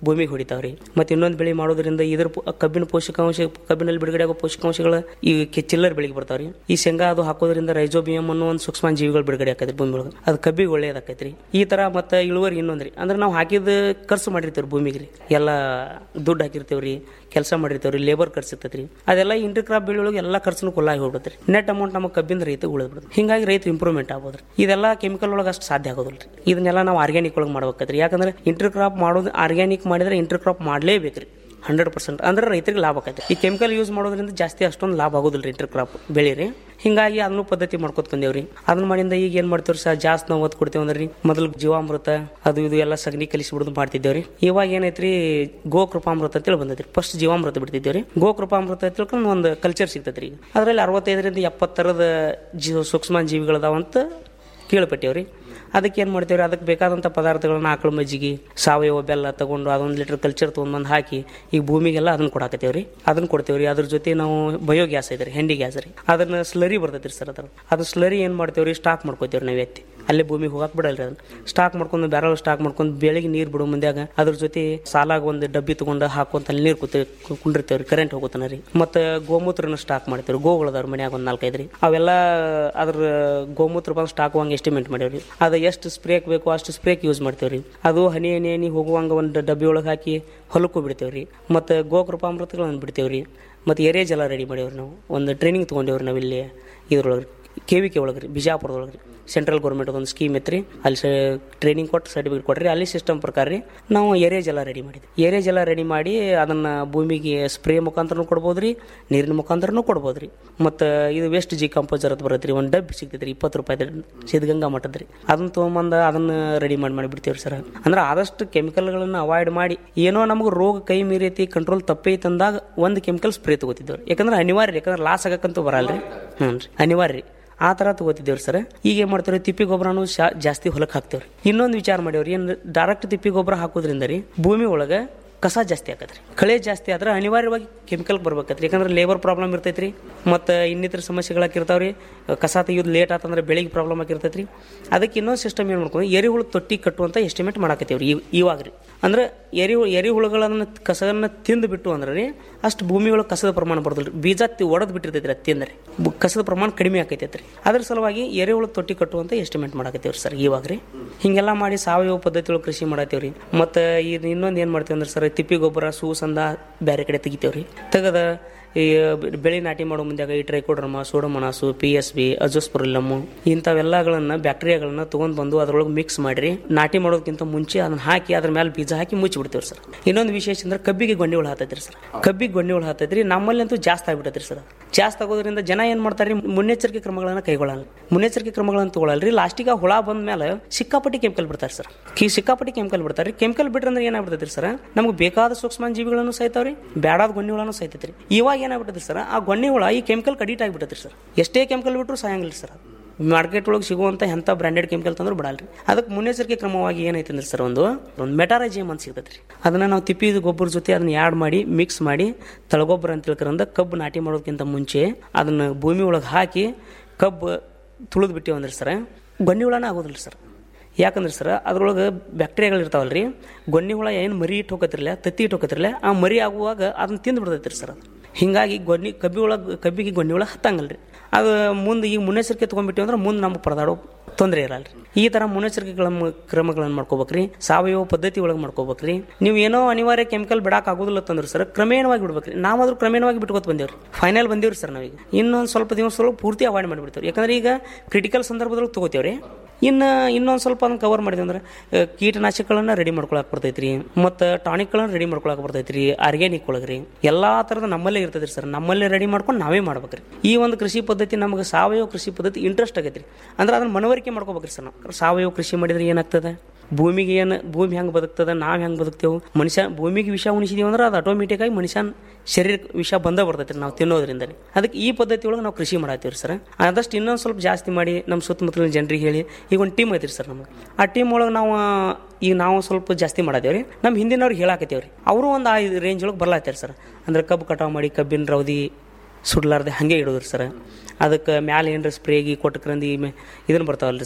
ಭೂಮಿಗೆ ಹೊಡಿತಾವ್ರಿ ಮತ್ತೆ ಇನ್ನೊಂದು ಬೆಳೆ ಮಾಡೋದ್ರಿಂದ ಇದ್ರ ಪೋ- ಕಬ್ಬಿನ ಪೋಷಕಾಂಶ ಕಬ್ಬಿನಲ್ಲಿ ಬಿಡುಗಡೆ ಆಗೋ ಪೋಷಕಾಂಶಗಳ ಈ ಕೆ- ಚಿಲ್ಲರ್ ಬೆಳೆಗೆ ಬರ್ತಾವ್ರಿ ಈ ಶೇಂಗಾ ಅದು ಹಾಕೋದ್ರಿಂದ ರೈಜೋಬಿಯಂ ಅನ್ನೋ ಒಂದು ಸೂಕ್ಷ್ಮ ಜೀವಿಗಳು ಬಿಡುಗಡೆ ಆಕೈತ್ರಿ ಭೂಮಿ ಒಳಗೆ ಅದು ಕಬ್ಬಿಗೆ ಒಳ್ಳೇದಾಕೈತ್ರಿ ಈ ತರ ಮತ್ತೆ ಇಳುವರಿ ಇನ್ನೊಂದ್ರಿ ಅಂದ್ರೆ ನಾವು ಹಾಕಿದ ಖರ್ಚು ಮಾಡಿರ್ತೀವಿ ಭೂಮಿಗೆ ರೀ ಎಲ್ಲ ದುಡ್ಡು ಹಾಕಿರ್ತೀವ್ರಿ ಕೆಲಸ ಮಾಡಿರ್ತೀವ್ರಿ ಲೇಬರ್ ಖರ್ಚು ಇರ್ತೈತ್ರಿ ಅದೆಲ್ಲ ಇಂಟರ್ ಕ್ರಾಪ್ ಬೆಳೆ ಒಳಗೆ ಎಲ್ಲ ಖರ್ಚು ಕೊಲ್ಲಾಗಿ ಹೋಗ್ಬಿಡ್ತೀರಿ ನೆಟ್ ಅಮೌಂಟ್ ನಮಗೆ ಕಬ್ಬಿಂದ ರೈತ ಉಳಿದ್ಬಿಡುತ್ತೆ ಹಿಂಗಾಗಿ ರೈತ ಇಂಪ್ರೂವ್ಮೆಂಟ್ ಆಗ್ಬೋದ್ರಿ ಇದೆಲ್ಲ ಕೆಮಿಕಲ್ ಒಳಗೆ ಅಷ್ಟು ಸಾಧ್ಯ ಆಗೋದಿಲ್ಲ ಇದನ್ನೆಲ್ಲ ನಾವು ಆರ್ಗ್ಯಾನಿಕ್ ಒಳಗೆ ಮಾಡ್ಬೇಕತ್ರಿ ಯಾಕಂದ್ರೆ ಇಂಟರ್ ಕ್ರಾಪ್ ಮಾಡೋದು ಆರ್ಗ್ಯಾನಿಕ್ ಮಾಡಿದ್ರೆ ಇಂಟರ್ ಕ್ರಾಪ್ ಮಾಡಲೇಬೇಕ್ರಿ ಹಂಡ್ರೆಡ್ ಪರ್ಸೆಂಟ್ ಅಂದ್ರೆ ರೈತರಿಗೆ ಲಾಭ ಆಕೈತೆ ಈ ಕೆಮಿಕಲ್ ಯೂಸ್ ಮಾಡೋದ್ರಿಂದ ಜಾಸ್ತಿ ಅಷ್ಟೊಂದು ಲಾಭ ಆಗೋದಿಲ್ಲ ರೀ ಇಂಟರ್ ಕ್ರಾಪ್ ಬೆಳೀರಿ ಹಿಂಗಾಗಿ ಅದನ್ನು ಪದ್ಧತಿ ಮಾಡ್ಕೊತ ಬಂದೇವ್ರಿ ಅದನ್ನ ಮಾಡಿಂದ ಈಗ ಏನ್ ಮಾಡ್ತೀವ್ರಿ ಸರ್ ಜಾಸ್ತಿ ನಾವು ಒತ್ತು ಕೊಡ್ತೇವೆ ಅಂದ್ರೆ ಮೊದಲು ಜೀವಾಮೃತ ಅದು ಇದು ಎಲ್ಲ ಸಗಣಿ ಕಲಿಸಿ ಬಿಡೋದು ಮಾಡ್ತಿದ್ದೇವ್ರಿ ಇವಾಗ ಏನೈತ್ರಿ ಗೋಕೃಪಾಮೃತ ಅಂತೇಳಿ ಬಂದೈತ್ರಿ ಫಸ್ಟ್ ಜೀವಾಮೃತ ಬಿಡ್ತಿದ್ದೇವ್ರಿ ಗೋಕೃಪಾಮೃತ ತಿಳ್ಕೊಂಡು ಒಂದು ಕಲ್ಚರ್ ಸಿಗ್ತೈತ್ರಿ ಈಗ ಅದರಲ್ಲಿ ಅರವತ್ತೈದರಿಂದ ಎಪ್ಪತ್ತರದ ಜೀವ ಸೂಕ್ಷ್ಮ ಜೀವಿಗಳದಾವಂತ ಕೇಳ್ಪಟ್ಟೇವ್ರಿ ಅದಕ್ಕೆ ಏನು ಮಾಡ್ತೇವ್ರಿ ಅದಕ್ಕೆ ಬೇಕಾದಂಥ ಪದಾರ್ಥಗಳನ್ನ ಆಕಳ ಮಜ್ಜಿಗೆ ಸಾವಯವ ಬೆಲ್ಲ ತಗೊಂಡು ಅದೊಂದು ಲೀಟರ್ ಕಲ್ಚರ್ ತೊಗೊಂಡ್ಬಂದು ಹಾಕಿ ಈಗ ಭೂಮಿಗೆಲ್ಲ ಅದನ್ನ ಕೊಡಾಕತ್ತೇವ್ರಿ ಅದನ್ನ ಕೊಡ್ತೇವ್ರಿ ಅದ್ರ ಜೊತೆ ನಾವು ಬಯೋ ಗ್ಯಾಸ್ ಐತ್ರಿ ಹೆಂಡಿ ಗ್ಯಾಸ್ ರೀ ಅದನ್ನ ಸ್ಲರಿ ಬರ್ತೈತ್ರಿ ಸರ್ ಅದ್ರ ಅದು ಸ್ಲರಿ ಏನು ಮಾಡ್ತೇವ್ರಿ ಸ್ಟಾಕ್ ಮಾಡ್ಕೋತೇವ್ರಿ ನಾವು ಎತ್ತಿ ಅಲ್ಲೇ ಭೂಮಿಗೆ ಹೋಗಕ್ ಬಿಡಲ್ರಿ ಅದನ್ನ ಸ್ಟಾಕ್ ಮಾಡ್ಕೊಂಡು ಬ್ಯಾರಲ್ ಸ್ಟಾಕ್ ಮಾಡ್ಕೊಂಡು ಬೆಳಗ್ಗೆ ನೀರು ಬಿಡೋ ಮುಂದ್ಯಾಗ ಅದ್ರ ಜೊತೆ ಸಾಲಾಗ ಒಂದು ಡಬ್ಬಿ ತಗೊಂಡು ಹಾಕೊಂತ ಅಲ್ಲಿ ನೀರು ಕೂತ ಕುಂಡಿರ್ತೇವ್ರಿ ಕರೆಂಟ್ ಹೋಗುತ್ತಾನ ರೀ ಮತ್ತೆ ಗೋಮೂತ್ರನ ಸ್ಟಾಕ್ ಮಾಡ್ತೇವ್ರಿ ಗೋಗಳದಾರ ಮನ್ಯಾಗ ಒಂದು ನಾಲ್ಕೈದು ರೀ ಅವೆಲ್ಲ ಅದ್ರ ಗೋಮೂತ್ರ ಬಂದು ಸ್ಟಾಕ್ ಹಂಗೆ ಎಸ್ಟಿಮೇಟ್ ಮಾಡೇವ್ರಿ ಅದು ಎಷ್ಟು ಸ್ಪ್ರೇಕ್ ಬೇಕು ಅಷ್ಟು ಸ್ಪ್ರೇಕ್ ಯೂಸ್ ಮಾಡ್ತೇವ್ರಿ ಅದು ಹನಿ ಹನಿ ಹನಿ ಹೋಗುವಂಗ ಒಂದು ಡಬ್ಬಿ ಒಳಗೆ ಹಾಕಿ ಹೊಲಕ್ಕೂ ಬಿಡ್ತೇವ್ರಿ ಮತ್ತು ಗೋಕೃಪಾಮೃತಗಳನ್ನು ಬಿಡ್ತೇವ್ರಿ ಮತ್ತು ಎರೆ ಜಲ ರೆಡಿ ಮಾಡೇವ್ರಿ ನಾವು ಒಂದು ಟ್ರೈನಿಂಗ್ ತೊಗೊಂಡೇವ್ರಿ ನಾವಿಲ್ಲಿ ಇದ್ರೊಳಗೆ ಕೆ ವಿ ಕೆ ಒಳಗೆ ರೀ ಬಿಜಾಪುರದೊಳಗೆ ರೀ ಸೆಂಟ್ರಲ್ ಗೌರ್ಮೆಂಟ್ ಒಂದು ಸ್ಕೀಮ್ ಐತ್ರಿ ಅಲ್ಲಿ ಟ್ರೈನಿಂಗ್ ಕೊಟ್ಟು ಸರ್ಟಿಫಿಕೇಟ್ ಕೊಟ್ರಿ ಅಲ್ಲಿ ಸಿಸ್ಟಮ್ ಪ್ರಕಾರ ರೀ ನಾವು ಎರೆ ಜಲ ರೆಡಿ ಮಾಡಿದ್ವಿ ಎರೆ ಜಲ ರೆಡಿ ಮಾಡಿ ಅದನ್ನ ಭೂಮಿಗೆ ಸ್ಪ್ರೇ ಮುಖಾಂತರನೂ ಕೊಡ್ಬೋದು ರೀ ನೀರಿನ ಮುಖಾಂತರನೂ ಕೊಡ್ಬೋದು ರೀ ಮತ್ತು ಇದು ವೇಸ್ಟ್ ಜಿ ಕಂಪೋಸರ್ ಅಂತ ಬರುತ್ತೆ ರೀ ಒಂದು ಡಬ್ಬಿ ಸಿಗ್ತೈತೆ ರೀ ಇಪ್ಪತ್ತು ರೂಪಾಯಿ ಸಿದ್ಧಗಂಗಾ ಮಠದ ರೀ ಅದನ್ನ ತೊಗೊಂಬಂದು ಅದನ್ನ ರೆಡಿ ಮಾಡಿ ಮಾಡಿ ಬಿಡ್ತೀವಿ ಸರ್ ಅಂದ್ರೆ ಆದಷ್ಟು ಕೆಮಿಕಲ್ಗಳನ್ನು ಅವಾಯ್ಡ್ ಮಾಡಿ ಏನೋ ನಮಗೆ ರೋಗ ಕೈ ಮೀರೈತಿ ಕಂಟ್ರೋಲ್ ತಪ್ಪೈತಿ ಅಂದಾಗ ಒಂದು ಕೆಮಿಕಲ್ ಸ್ಪ್ರೇ ತಗೋತಿದ್ದೇವೆ ಯಾಕಂದ್ರೆ ಅನಿವಾರ್ಯ ರೀ ಯಾಕಂದ್ರೆ ಲಾಸ್ ಆಗಕ್ಕಂತೂ ಬರಲ್ಲ ರೀ ಹ್ಞೂ ರೀ ಅನಿವಾರ್ಯ ರೀ ಆ ಥರ ತಗೋತಿದ್ದೇವ್ರಿ ಸರ್ ಈಗ ಏನು ಮಾಡ್ತೇವೆ ತಿಪ್ಪಿ ಗೊಬ್ಬರನು ಶಾ ಜಾಸ್ತಿ ಹೊಲಕ್ಕೆ ಹಾಕ್ತೇವ್ರಿ ಇನ್ನೊಂದು ವಿಚಾರ ಮಾಡೇವ್ರಿ ಏನು ಡೈರೆಕ್ಟ್ ತಿಪ್ಪಿ ಗೊಬ್ಬರ ಹಾಕೋದ್ರಿಂದ ರೀ ಭೂಮಿ ಒಳಗೆ ಕಸ ಜಾಸ್ತಿ ಆಕತ್ರಿ ಕಳೆ ಜಾಸ್ತಿ ಆದ್ರೆ ಅನಿವಾರ್ಯವಾಗಿ ಕೆಮಿಕಲ್ ಬರ್ಬೇಕತ್ರಿ ಯಾಕಂದ್ರೆ ಲೇಬರ್ ಪ್ರಾಬ್ಲಮ್ ಇರ್ತೈತ್ರಿ ಮತ್ತು ಇನ್ನಿತರ ಸಮಸ್ಯೆಗಳಾಕಿರ್ತಾವ್ರಿ ಕಸ ತೆಗಿಯೋದು ಲೇಟ್ ಆತಂದ್ರೆ ಬೆಳಿಗ್ಗೆ ಪ್ರಾಬ್ಲಮ್ ಆಗಿರ್ತೈತ್ರಿ ಅದಕ್ಕೆ ಇನ್ನೊಂದು ಸಿಸ್ಟಮ್ ಏನು ಮಾಡ್ಕೊಂಡು ಎರಿಹುಳು ತೊಟ್ಟಿ ಕಟ್ಟುವಂತ ಎಸ್ಟಿಮೇಟ್ ಮಾಡಾಕತ್ತೀವ್ರಿ ಇವ್- ಇವಾಗ ರೀ ಅಂದ್ರೆ ಎರಿಹುಳು ಎರಿಹುಳುಗಳನ್ನು ಕಸವನ್ನು ತಿಂದು ಬಿಟ್ಟು ಅಂದ್ರೆ ರೀ ಅಷ್ಟು ಭೂಮಿ ಒಳಗೆ ಕಸದ ಪ್ರಮಾಣ ಬರೋದಿಲ್ಲ ರೀ ಬೀಜ ಒಡೆದು ಬಿಟ್ಟಿರ್ತೈತ್ರಿ ಅದು ತಿಂದರೆ ಬು- ಕಸದ ಪ್ರಮಾಣ ಕಡಿಮೆ ಆಕೈತೈತ್ರಿ ಅದ್ರ ಸಲುವಾಗಿ ಎರೆಹುಳು ತೊಟ್ಟಿ ಕಟ್ಟುವಂತ ಎಸ್ಟಿಮೇಟ್ ಮಾಡಾಕತ್ತೀವ್ರಿ ಸರ್ ಇವಾಗ ರೀ ಹಿಂಗೆಲ್ಲ ಮಾಡಿ ಸಾವಯವ ಪದ್ಧತಿ ಒಳಗೆ ಕೃಷಿ ಮಾಡತ್ತೀವ್ರಿ ಮತ್ತು ಇದು ಇನ್ನೊಂದು ಏನು ಮಾಡ್ತೀವಿ ಅಂದ್ರೆ ಸರ್ ತಿಪ್ಪಿ ಗೊಬ್ಬರ ಸೂಸಂದ ಬೇರೆ ಕಡೆ ತೆಗಿತೇವ್ರಿ ತೆಗೆದ ಈ ಬೆಳೆ ನಾಟಿ ಮಾಡೋ ಮುಂದಾಗ ಈ trichoderma pseudomonas P S B azospirillum ಇಂಥವೆಲ್ಲಗಳನ್ನ ಬ್ಯಾಕ್ಟೀರಿಯಾಗಳನ್ನ ತಗೊಂಡ್ ಬಂದು ಅದ್ರೊಳಗೆ ಮಿಕ್ಸ್ ಮಾಡಿರಿ ನಾಟಿ ಮಾಡೋದಕ್ಕಿಂತ ಮುಂಚೆ ಅದನ್ನ ಹಾಕಿ ಅದ್ರ ಮೇಲೆ ಬೀಜ ಹಾಕಿ ಮುಚ್ಚಿ ಬಿಡ್ತೇವೆ ಸರ್ ಇನ್ನೊಂದು ವಿಶೇಷ ಅಂದ್ರೆ ಕಬ್ಬಿಗೆ ಗೊಂಡಿ ಹುಳ ಹತ್ತೈತ್ರಿ ಸರ್ ಕಬ್ಬಿಗೆ ಗೊಂಡಿ ಹುಳ ಹತ್ತೈತ್ರಿ ನಮ್ಮಲ್ಲಿ ಅಂತೂ ಜಾಸ್ತಿ ಆಗ್ಬಿಟ್ಟೈತ್ರಿ ಸರ್ ಜಾಸ್ತಿ ಆಗೋದ್ರಿಂದ ಜನ ಏನ್ ಮಾಡ್ತಾರೆ ಮುನ್ನೆಚ್ಚರಿಕೆ ಕ್ರಮಗಳನ್ನ ಕೈಗೊಳ್ಳಲ್ಲ ಮುನ್ನೆಚ್ಚರಿಕೆ ಕ್ರಮಗಳನ್ನ ತಗೊಳ್ಳಲ್ರಿ ಲಾಸ್ಟಿಗೆ ಹುಳ ಬಂದ ಮೇಲೆ ಸಿಕ್ಕಾಪಟ್ಟಿ ಕೆಮಿಕಲ್ ಬಿಡ್ತಾರೆ ಸರ್ ಈ ಸಿಕ್ಕಾಪಟ್ಟಿ ಕೆಮಿಕಲ್ ಬಿಡ್ತಾರೆ ಕೆಮಿಕಲ್ ಬಿಟ್ರೆ ಅಂದ್ರೆ ಏನಾಗ್ಬಿಡ್ತೈತ್ರಿ ಸರ್ ನಮ್ಗೆ ಬೇಕಾದ ಸೂಕ್ಷ್ಮ ಜೀವಿಗಳನ್ನು ಸಹಿತಾವ್ರಿ ಬ್ಯಾಡಾದ ಗೊಣ್ಣಿ ಹುಳನೂ ಸಹಿತೈತ್ರಿ ಇವಾಗ ಏನಾಗ್ಬಿಟ್ಟೈತಿ ಸರ್ ಆ ಗೊಣ್ಣಿ ಹುಳ ಈ ಕೆಮಿಕಲ್ ಅಡಿಟ್ ಆಗಿಬಿಟ್ಟೈತ್ರಿ ಸರ್ ಎಷ್ಟೇ ಕೆಮಿಕಲ್ ಬಿಟ್ಟರು ಸಾಯಂಗಿಲ್ಲ ಸರ್ ಮಾರ್ಕೆಟ್ ಒಳಗೆ ಸಿಗುವಂತ ಎಂಥ ಬ್ರಾಂಡೆಡ್ ಕೆಮಿಕಲ್ ತಂದ್ರೆ ಬಿಡಲ್ರಿ ಅದಕ್ಕೆ ಮುನ್ನೆಚ್ಚರಿಕೆ ಕ್ರಮವಾಗಿ ಏನೈತೆ ಅಂದ್ರೆ ಸರ್ ಒಂದು ಒಂದು ಮೆಟಾರಜಿಯಮ್ ಅಂತ ಸಿಗ್ತೈತ್ರಿ ಅದನ್ನ ನಾವು ತಿಪ್ಪಿ ಗೊಬ್ಬರ ಜೊತೆ ಅದನ್ನ ಆ್ಯಡ್ ಮಾಡಿ ಮಿಕ್ಸ್ ಮಾಡಿ ತಳಗೊಬ್ಬರ ಅಂತ ತಿಳ್ಕರಂದ ಕಬ್ಬು ನಾಟಿ ಮಾಡೋದಕ್ಕಿಂತ ಮುಂಚೆ ಅದನ್ನ ಭೂಮಿ ಒಳಗೆ ಹಾಕಿ ಕಬ್ಬು ತುಳಿದು ಬಿಟ್ಟಿವಿ ಅಂದ್ರೆ ಸರ್ ಗೊಣ್ಣಿ ಹುಳನ ಆಗೋದಿಲ್ಲ ಸರ್ ಯಾಕಂದ್ರೆ ಸರ್ ಅದ್ರೊಳಗೆ ಬ್ಯಾಕ್ಟೀರಿಯಾಗಳು ಇರ್ತಾವಲ್ರಿ ಗೊಣ್ಣಿ ಹುಳ ಏನು ಮರಿ ಇಟ್ಟು ಹೋಗತ್ತಿರಲ್ಲ ತತ್ತಿ ಇಟ್ಟು ಹೋಗತ್ತಿರಲ್ಲ ಆ ಮರಿ ಆಗುವಾಗ ಅದನ್ನ ತಿಂದು ಬಿಡ್ತೈತ್ರಿ ಸರ್ ಅದು ಹಿಂಗಾಗಿ ಗೊಣ್ಣಿ ಕಬ್ಬಿ ಒಳಗೆ ಕಬ್ಬಿಗೆ ಗೊಣ್ಣಿ ಹುಳ ಹತ್ತಂಗಲ್ರಿ ಅದು ಮುಂದೆ ಈಗ ಮುನ್ನೆಚ್ಚರಿಕೆ ತೊಗೊಂಡ್ಬಿಟ್ಟಿವಿ ಅಂದ್ರೆ ಮುಂದೆ ನಮ್ಗೆ ಪರದಾಡೋ ತೊಂದರೆ ಇರಲ್ರಿ ಈ ತರ ಮುನ್ನೆಚ್ಚರಿಕೆ ಕ್ರಮಗಳನ್ನು ಮಾಡ್ಕೋಬೇಕ್ರಿ ಸಾವಯವ ಪದ್ಧತಿ ಒಳಗೆ ಮಾಡ್ಕೋಬೇಕ್ರಿ ನೀವು ಏನೋ ಅನಿವಾರ್ಯ ಕೆಮಿಕಲ್ ಬಿಡಾಕ್ ಆಗೋದಿಲ್ಲ ತಂದ್ರೆ ಸರ್ ಕ್ರಮೇಣವಾಗಿ ಬಿಡ್ಬೇಕ್ರಿ ನಾವಾದ್ರೂ ಕ್ರಮೇಣವಾಗಿ ಬಿಟ್ಕೊತ ಬಂದೇವ್ರಿ ಫೈನಲ್ ಬಂದೇವ್ರಿ ಸರ್ ನಾವೀಗ ಇನ್ನೊಂದು ಸ್ವಲ್ಪ ದಿವಸ ಒಳಗೆ ಪೂರ್ತಿ ಅವಾಯ್ಡ್ ಮಾಡಿಬಿಡ್ತೇವೆ ಯಾಕಂದ್ರೆ ಈಗ ಕ್ರಿಟಿಕಲ್ ಸಂದರ್ಭದೊಳಗೆ ತಗೋತೇವ್ರಿ ಇನ್ನು ಇನ್ನೊಂದು ಸ್ವಲ್ಪ ಅದನ್ನ ಕವರ್ ಮಾಡಿದ್ವಿ ಅಂದ್ರೆ ಆ, ಕೀಟನಾಶಕಗಳನ್ನ ರೆಡಿ ಮಾಡ್ಕೊಳಕ್ ಬರ್ತೈತ್ರಿ ಮತ್ತು ಟಾನಿಕ್ಗಳನ್ನ ರೆಡಿ ಮಾಡ್ಕೊಳಕ್ ಬರ್ತೈತ್ರಿ ಆರ್ಗ್ಯಾನಿಕ್ ಒಳಗ್ರಿ ಎಲ್ಲಾ ತರದ ನಮ್ಮಲ್ಲೇ ಇರ್ತೈತ್ರಿ ಸರ್ ನಮ್ಮಲ್ಲೇ ರೆಡಿ ಮಾಡ್ಕೊಂಡು ನಾವೇ ಮಾಡ್ಬೇಕ್ರಿ ಈ ಒಂದು ಕೃಷಿ ಪದ್ಧತಿ ನಮಗೆ ಸಾವಯವ ಕೃಷಿ ಪದ್ಧತಿ ಇಂಟ್ರೆಸ್ಟ್ ಆಗೈತ್ರಿ ಅಂದ್ರೆ ಅದನ್ನ ಮನವರಿಕೆ ಮಾಡ್ಕೋಬೇಕ್ರಿ ಸರ್ ನಾವು ಸಾವಯವ ಕೃಷಿ ಮಾಡಿದ್ರೆ ಏನಾಗ್ತದೆ ಭೂಮಿಗೆ ಏನು ಭೂಮಿ ಹೆಂಗೆ ಬದುಕ್ತದ ನಾವು ಹೆಂಗೆ ಬದುಕ್ತೇವೆ ಮನುಷ್ಯ ಭೂಮಿಗೆ ವಿಷ ಉಣಿಸಿದೀವಿ ಅಂದ್ರೆ ಅದು ಆಟೋಮೆಟಿಕ್ ಆಗಿ ಮನುಷ್ಯನ ಶರೀರಕ್ಕೆ ವಿಷ ಬಂದ ಬರ್ತೈತೆ ನಾವು ತಿನ್ನೋದ್ರಿಂದ ಅದಕ್ಕೆ ಈ ಪದ್ಧತಿ ಒಳಗೆ ನಾವು ಕೃಷಿ ಮಾಡತ್ತೀವಿ ಸರ್ ಆದಷ್ಟು ಇನ್ನೊಂದು ಸ್ವಲ್ಪ ಜಾಸ್ತಿ ಮಾಡಿ ನಮ್ಮ ಸುತ್ತಮುತ್ತಲಿನ ಜನರಿಗೆ ಹೇಳಿ ಈಗ ಒಂದು ಟೀಮ್ ಐತ್ರಿ ಸರ್ ನಮಗೆ ಆ ಟೀಮ್ ಒಳಗೆ ನಾವು ಈಗ ನಾವು ಸ್ವಲ್ಪ ಜಾಸ್ತಿ ಮಾಡತ್ತೇವ್ರಿ ನಮ್ಮ ಹಿಂದಿನವ್ರಿಗೆ ಹೇಳಾಕತ್ತೇವ್ರಿ ಅವರು ಒಂದು ಆ ರೇಂಜ್ ಒಳಗೆ ಬರ್ಲಾತ್ಯಾರ ಸರ್ ಅಂದ್ರೆ ಕಬ್ಬು ಕಟಾವು ಮಾಡಿ ಕಬ್ಬಿನ ರೌದಿ ಸುಡ್ಲಾರ್ದೆ ಹಾಗೆ ಇಡೋದ್ರಿ ಸರ್ ಅದಕ್ಕೆ ಮ್ಯಾಲೆ ಏನ್ರ ಸ್ಪ್ರೇಗಿ ಕೊಟ್ಟಕ್ರಂದಿ ಇದನ್ನ ಬರ್ತಾವಲ್ರಿ ಸರ್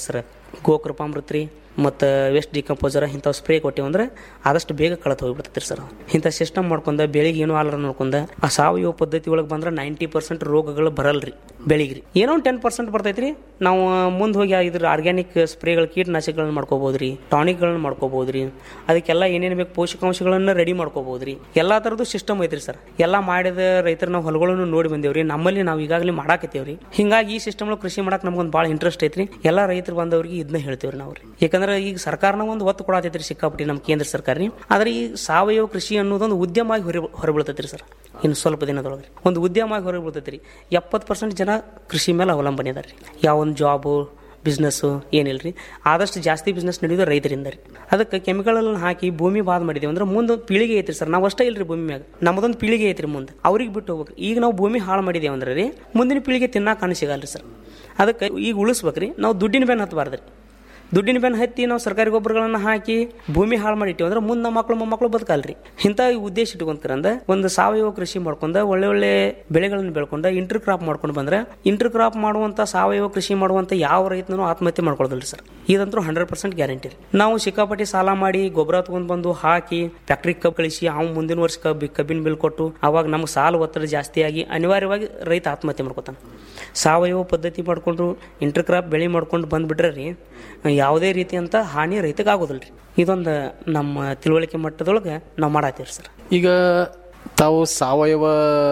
ಗೋಕೃಪಾಮೃತ ರೀ ಮತ್ತು ವೆಸ್ಟ್ ಡಿಕಂಪೋಸರ್ ಇಂಥವು ಸ್ಪ್ರೇ ಕೊಟ್ಟಿವಿ ಅಂದ್ರೆ ಆದಷ್ಟು ಬೇಗ ಕಳತ್ ಹೋಗ್ಬಿಡ್ತೈತೆ ಸರ್ ಇಂಥ ಸಿಸ್ಟಮ್ ಮಾಡ್ಕೊಂಡ ಬೆಳಿಗ್ಗೆ ಏನೋ ಆಲರ ನೋಡ್ಕೊಂಡ ಆ ಸಾವಯವ ಪದ್ಧತಿ ಒಳಗೆ ಬಂದ್ರೆ ನೈಂಟಿ ಪರ್ಸೆಂಟ್ ರೋಗಗಳು ಬರಲ್ರಿ ಬೆಳಿಗ್ಗೆ ಏನೋ ಒಂದು ಟೆನ್ ಪರ್ಸೆಂಟ್ ಬರ್ತೈತ್ರಿ ನಾವು ಮುಂದೆ ಹೋಗಿ ಇದ್ರ ಆರ್ಗ್ಯಾನಿಕ್ ಸ್ಪ್ರೇಗಳು ಕೀಟನಾಶಕಗಳನ್ನ ಮಾಡ್ಕೋಬೋದು ರೀ ಟಾನಿಕ್ಗಳನ್ನ ಮಾಡ್ಕೋಬೋದು ರೀ ಅದಕ್ಕೆಲ್ಲ ಏನೇನು ಬೇಕು ಪೋಷಕಾಂಶಗಳನ್ನ ರೆಡಿ ಮಾಡ್ಕೋಬೋದು ರೀ ಎಲ್ಲ ಥರದ್ದು ಸಿಸ್ಟಮ್ ಐತ್ರಿ ಸರ್ ಎಲ್ಲ ಮಾಡಿದ ರೈತರ ನಾವು ಹೊಲಗಳನ್ನು ನೋಡಿ ಬಂದೇವ್ರಿ ನಮ್ಮಲ್ಲಿ ನಾವು ಈಗಾಗಲೇ ಮಾಡಾಕತ್ತೇವ್ರಿ ಹಿಂಗಾಗಿ ಈ ಸಿಸ್ಟಮ್ ಕೃಷಿ ಮಾಡಕ್ ನಮ್ಗೊಂದು ಭಾಳ ಇಂಟ್ರೆಸ್ಟ್ ಐತ್ರಿ ಎಲ್ಲ ರೈತರು ಬಂದವ್ರಿಗೆ ಇದನ್ನ ಹೇಳ್ತೇವ್ರಿ ನಾವು ರೀ ಯಾಕಂದ್ರೆ ಈಗ ಸರ್ಕಾರನ ಒಂದು ಒತ್ತು ಕೊಡತೈತ್ರಿ ಸಿಕ್ಕಾಪಟ್ಟಿ ನಮ್ಮ ಕೇಂದ್ರ ಸರ್ಕಾರ ರೀ ಆದ್ರೆ ಈ ಸಾವಯವ ಕೃಷಿ ಅನ್ನೋದೊಂದು ಉದ್ಯಮ ಆಗಿ ಹೊರ ಹೊರಬೀಳ್ತೈತ್ರಿ ಸರ್ ಇನ್ನು ಸ್ವಲ್ಪ ದಿನದೊಳಗೆ ಒಂದು ಉದ್ಯಮ ಆಗಿ ಹೊರಗೆ ಬೀಳ್ತೈತ್ರಿ ಎಪ್ಪತ್ತು ಪರ್ಸೆಂಟ್ ಜನ ಕೃಷಿ ಮೇಲೆ ಅವಲಂಬನೆ ಅದಾರ ರೀ ಯಾವ ಒಂದು ಜಾಬು ಬಿಸ್ನೆಸ್ಸು ಏನಿಲ್ಲ ರೀ ಆದಷ್ಟು ಜಾಸ್ತಿ ಬಿಸ್ನೆಸ್ ನಡೆಯೋದು ರೈತರಿಂದ ರೀ ಅದಕ್ಕೆ ಕೆಮಿಕಲ್ ಹಾಕಿ ಭೂಮಿ ಬಾದ್ ಮಾಡಿದೀವಿ ಅಂದ್ರೆ ಮುಂದೆ ಪೀಳಿಗೆ ಐತ್ರಿ ಸರ್ ನಾವು ಅಷ್ಟೇ ಇಲ್ರಿ ಭೂಮಿ ಮ್ಯಾಗ ನಮ್ಮದೊಂದು ಪೀಳಿಗೆ ಐತ್ರಿ ಮುಂದೆ ಅವ್ರಿಗೆ ಬಿಟ್ಟು ಹೋಗ್ಬೇಕು ಈಗ ನಾವು ಭೂಮಿ ಹಾಳು ಮಾಡಿದೇವೆ ಅಂದ್ರೆ ರೀ ಮುಂದಿನ ಪೀಳಿಗೆ ತಿನ್ನಾಕ ಕಾಣ ಸಿಗಲ್ರಿ ಸರ್ ಅದಕ್ಕೆ ಈಗ ಉಳಿಸ್ಬೇಕ್ರಿ ನಾವು ದುಡ್ಡಿನ ಬೆನ್ನು ಹತ್ತಬಾರ್ದು ರೀ ದುಡ್ಡಿನ ಬೆನ್ನು ಹತ್ತಿ ನಾವು ಸರ್ಕಾರಿ ಗೊಬ್ಬರಗಳನ್ನು ಹಾಕಿ ಭೂಮಿ ಹಾಳು ಮಾಡಿಟ್ಟಿವಿ ಅಂದ್ರೆ ಮುಂದೆ ನಮ್ಮ ಮಕ್ಕಳು ಮೊಮ್ಮಕ್ಕಳು ಬದುಕಲ್ರಿ ಇಂಥ ಉದ್ದೇಶ ಇಟ್ಕೊಂಡ್ಕರಂದ ಒಂದು ಸಾವಯವ ಕೃಷಿ ಮಾಡ್ಕೊಂಡ ಒಳ್ಳೆ ಒಳ್ಳೆ ಬೆಳೆಗಳನ್ನು ಬೆಳ್ಕೊಂಡ ಇಂಟರ್ ಕ್ರಾಪ್ ಮಾಡ್ಕೊಂಡು ಬಂದ್ರೆ ಇಂಟರ್ ಕ್ರಾಪ್ ಮಾಡುವಂತ ಸಾವಯವ ಕೃಷಿ ಮಾಡುವಂತ ಯಾವ ರೈತನೂ ಆತ್ಮಹತ್ಯೆ ಮಾಡ್ಕೊಳ್ಳೋದಿಲ್ಲ ಸರ್ ಇದಂತೂ ಹಂಡ್ರೆಡ್ ಪರ್ಸೆಂಟ್ ಗ್ಯಾರಂಟಿ ರೀ ನಾವು ಸಿಕ್ಕಾಪಟ್ಟಿ ಸಾಲ ಮಾಡಿ ಗೊಬ್ಬರ ತಗೊಂಡ್ ಬಂದು ಹಾಕಿ ಫ್ಯಾಕ್ಟ್ರಿ ಕಬ್ಬು ಕಳಿಸಿ ಅವ್ನು ಮುಂದಿನ ವರ್ಷ ಕಬ್ಬಿ ಕಬ್ಬಿನ ಬಿಲ್ ಕೊಟ್ಟು ಅವಾಗ ನಮ್ಗೆ ಸಾಲ ಒತ್ತಡ ಜಾಸ್ತಿ ಆಗಿ ಅನಿವಾರ್ಯವಾಗಿ ರೈತ ಆತ್ಮಹತ್ಯೆ ಮಾಡ್ಕೊತಾನೆ ಸಾವಯವ ಪದ್ಧತಿ ಮಾಡ್ಕೊಂಡು ಇಂಟರ್ ಕ್ರಾಪ್ ಬೆಳೆ ಮಾಡ್ಕೊಂಡು ಬಂದ್ಬಿಟ್ರೆ ರೀ ಯಾವುದೇ ರೀತಿಯಂತ ಹಾನಿ ರೈತಗೆ ಆಗೋದಿಲ್ಲ ರೀ ಇದೊಂದು ನಮ್ಮ ತಿಳುವಳಿಕೆ ಮಟ್ಟದೊಳಗೆ ನಾವು ಮಾಡತ್ತೀವಿ ಸರ್ ಈಗ ತಾವು ಸಾವಯವ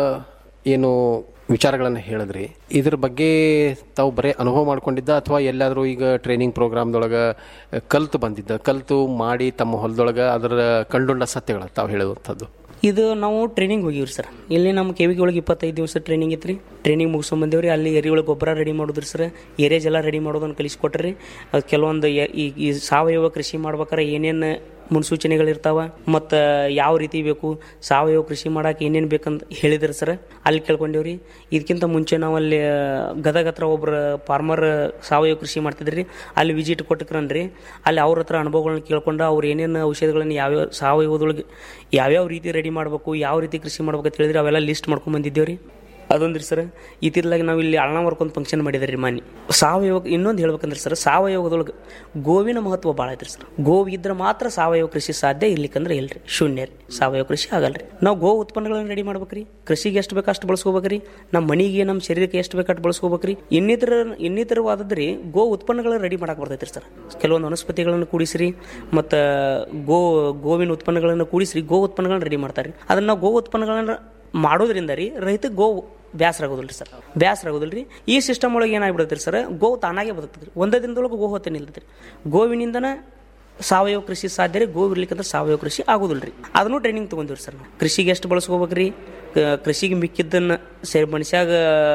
ಏನು ವಿಚಾರಗಳನ್ನು ಹೇಳಿದ್ರಿ ಇದ್ರ ಬಗ್ಗೆ ತಾವು ಬರೀ ಅನುಭವ ಮಾಡ್ಕೊಂಡಿದ್ದ ಅಥವಾ ಎಲ್ಲಾದರೂ ಈಗ ಟ್ರೈನಿಂಗ್ ಪ್ರೋಗ್ರಾಮ್ದೊಳಗೆ ಕಲ್ತು ಬಂದಿದ್ದ ಕಲ್ತು ಮಾಡಿ ತಮ್ಮ ಹೊಲದೊಳಗೆ ಅದರ ಕಂಡುಂಡ ಸತ್ಯಗಳು ತಾವು ಹೇಳುವಂಥದ್ದು ಇದು ನಾವು ಟ್ರೈನಿಂಗ್ ಹೋಗಿವ್ರಿ ಸರ್ ಇಲ್ಲಿ ನಮ್ಮ ಕೆವಿಗೆ ಒಳಗೆ ಇಪ್ಪತ್ತೈದು ದಿವಸ ಟ್ರೈನಿಂಗ್ ಇತ್ತು ರೀ ಟ್ರೈನಿಂಗ್ ಮುಗಿಸ್ಕೊಂಡ್ ಬಂದೇವ್ರಿ ಅಲ್ಲಿ ಎರಿ ಒಳಗೆ ಗೊಬ್ಬರ ರೆಡಿ ಮಾಡೋದ್ರಿ ಸರ್ ಏರೇಜ್ ಎಲ್ಲ ರೆಡಿ ಮಾಡೋದನ್ನು ಕಲಿಸ್ಕೊಟ್ರಿ ಅದು ಕೆಲವೊಂದು ಎ- ಈ ಈ ಸಾವಯವ ಕೃಷಿ ಮಾಡ್ಬೇಕಾರೆ ಏನೇನು ಮುನ್ಸೂಚನೆಗಳಿರ್ತಾವ ಮತ್ತು ಯಾವ ರೀತಿ ಬೇಕು ಸಾವಯವ ಕೃಷಿ ಮಾಡಕ್ಕೆ ಏನೇನು ಬೇಕಂತ ಹೇಳಿದ್ರು ಸರ್ ಅಲ್ಲಿ ಕೇಳ್ಕೊಂಡೇವ್ರಿ ಇದಕ್ಕಿಂತ ಮುಂಚೆ ನಾವು ಅಲ್ಲಿ ಗದಗ ಹತ್ರ ಒಬ್ರು ಫಾರ್ಮರ್ ಸಾವಯವ ಕೃಷಿ ಮಾಡ್ತಿದ್ರಿ ಅಲ್ಲಿ ವಿಸಿಟ್ ಕೊಟ್ಟಕ್ರನ್ರಿ ಅಲ್ಲಿ ಅವ್ರ ಹತ್ರ ಅನುಭವಗಳನ್ನ ಕೇಳ್ಕೊಂಡು ಅವ್ರು ಏನೇನು ಔಷಧಿಗಳನ್ನ ಯಾವ್ಯಾವ ಸಾವಯವದೊಳಗೆ ಯಾವ್ಯಾವ ರೀತಿ ರೆಡಿ ಮಾಡಬೇಕು ಯಾವ ರೀತಿ ಕೃಷಿ ಮಾಡ್ಬೇಕು ಅಂತ ಹೇಳಿದ್ರೆ ಅವೆಲ್ಲ ಲಿಸ್ಟ್ ಮಾಡ್ಕೊಂಡ್ ಬಂದಿದ್ದೇವ್ರಿ ಅದೊಂದ್ರಿ ಸರ್ ಇತ್ತಿರ್ಲಾಗಿ ನಾವು ಇಲ್ಲಿ ಅಳ್ನಾವರ್ಕ್ ಒಂದು ಫಂಕ್ಷನ್ ಮಾಡಿದ್ರಿ ಮಾನಿ ಸಾವಯವ ಇನ್ನೊಂದು ಹೇಳ್ಬೇಕಂದ್ರೆ ಸರ್ ಸಾವಯವದೊಳಗೆ ಗೋವಿನ ಮಹತ್ವ ಭಾಳ ಐತ್ರಿ ಸರ್ ಗೋವು ಇದ್ರೆ ಮಾತ್ರ ಸಾವಯವ ಕೃಷಿ ಸಾಧ್ಯ ಇರ್ಲಿಕ್ಕಂದ್ರೆ ಇಲ್ರಿ ಶೂನ್ಯ ರೀ ಸಾವಯವ ಕೃಷಿ ಆಗಲ್ರಿ ನಾವು ಗೋ ಉತ್ಪನ್ನಗಳನ್ನ ರೆಡಿ ಮಾಡ್ಬೇಕ್ರಿ ಕೃಷಿಗೆ ಎಷ್ಟು ಬೇಕು ಅಷ್ಟು ಬಳಸ್ಕೋಬೇಕ್ರಿ ನಮ್ಮ ಮನೆಗೆ ನಮ್ಮ ಶರೀರಕ್ಕೆ ಎಷ್ಟು ಬೇಕು ಅಷ್ಟು ಬಳಸ್ಕೋಬೇಕ್ರಿ ಇನ್ನಿತರ ಇನ್ನಿತರವಾದದ್ರಿ ಗೋ ಉತ್ಪನ್ನಗಳನ್ನ ರೆಡಿ ಮಾಡಕ್ ಬರ್ತೈತ್ರಿ ಸರ್ ಕೆಲವೊಂದು ವನಸ್ಪತಿಗಳನ್ನು ಕೂಡಿಸ್ರಿ ಮತ್ತು ಗೋ ಗೋವಿನ ಉತ್ಪನ್ನಗಳನ್ನು ಕೂಡಿಸ್ರಿ ಗೋ ಉತ್ಪನ್ನಗಳನ್ನ ರೆಡಿ ಮಾಡ್ತಾರೆ ಅದನ್ನ ನಾವು ಗೋ ಉತ್ಪನ್ನಗಳನ್ನ ಮಾಡೋದ್ರಿಂದ ರೀ ರೈತ ಗೋ ಬ್ಯಾಸರ ಆಗೋದಿಲ್ಲ ರೀ ಸರ್ ಬ್ಯಾಸರ ಆಗೋದಿಲ್ಲ ರೀ ಈ ಸಿಸ್ಟಮ್ ಒಳಗೆ ಏನಾಗ್ಬಿಡುತ್ತೆ ಸರ್ ಗೋ ತಾನಾಗೆ ಬದುಕ್ತದೆ ರೀ ಒಂದೇ ದಿನದೊಳಗೆ ಗೋ ಹೊತ್ತೆ ನಿಲ್ತದೆ ರೀ ಗೋವಿನಿಂದನ ಸಾವಯವ ಕೃಷಿ ಸಾಧ್ಯ ರೀ ಗೋ ಇರ್ಲಿಕ್ಕಂದ್ರೆ ಸಾವಯವ ಕೃಷಿ ಆಗೋದಿಲ್ಲ ರೀ ಅದನ್ನು ಟ್ರೈನಿಂಗ್ ತೊಗೊಂಡಿವ್ರಿ ಸರ್ ನಾವು ಕೃಷಿಗೆ ಎಷ್ಟು ಬಳಸ್ಕೋಬೇಕ್ರಿ ಕ- ಕೃಷಿಗೆ ಮಿಕ್ಕಿದ್ದನ್ನು ಸೇ ಮನುಷ್ಯಾಗ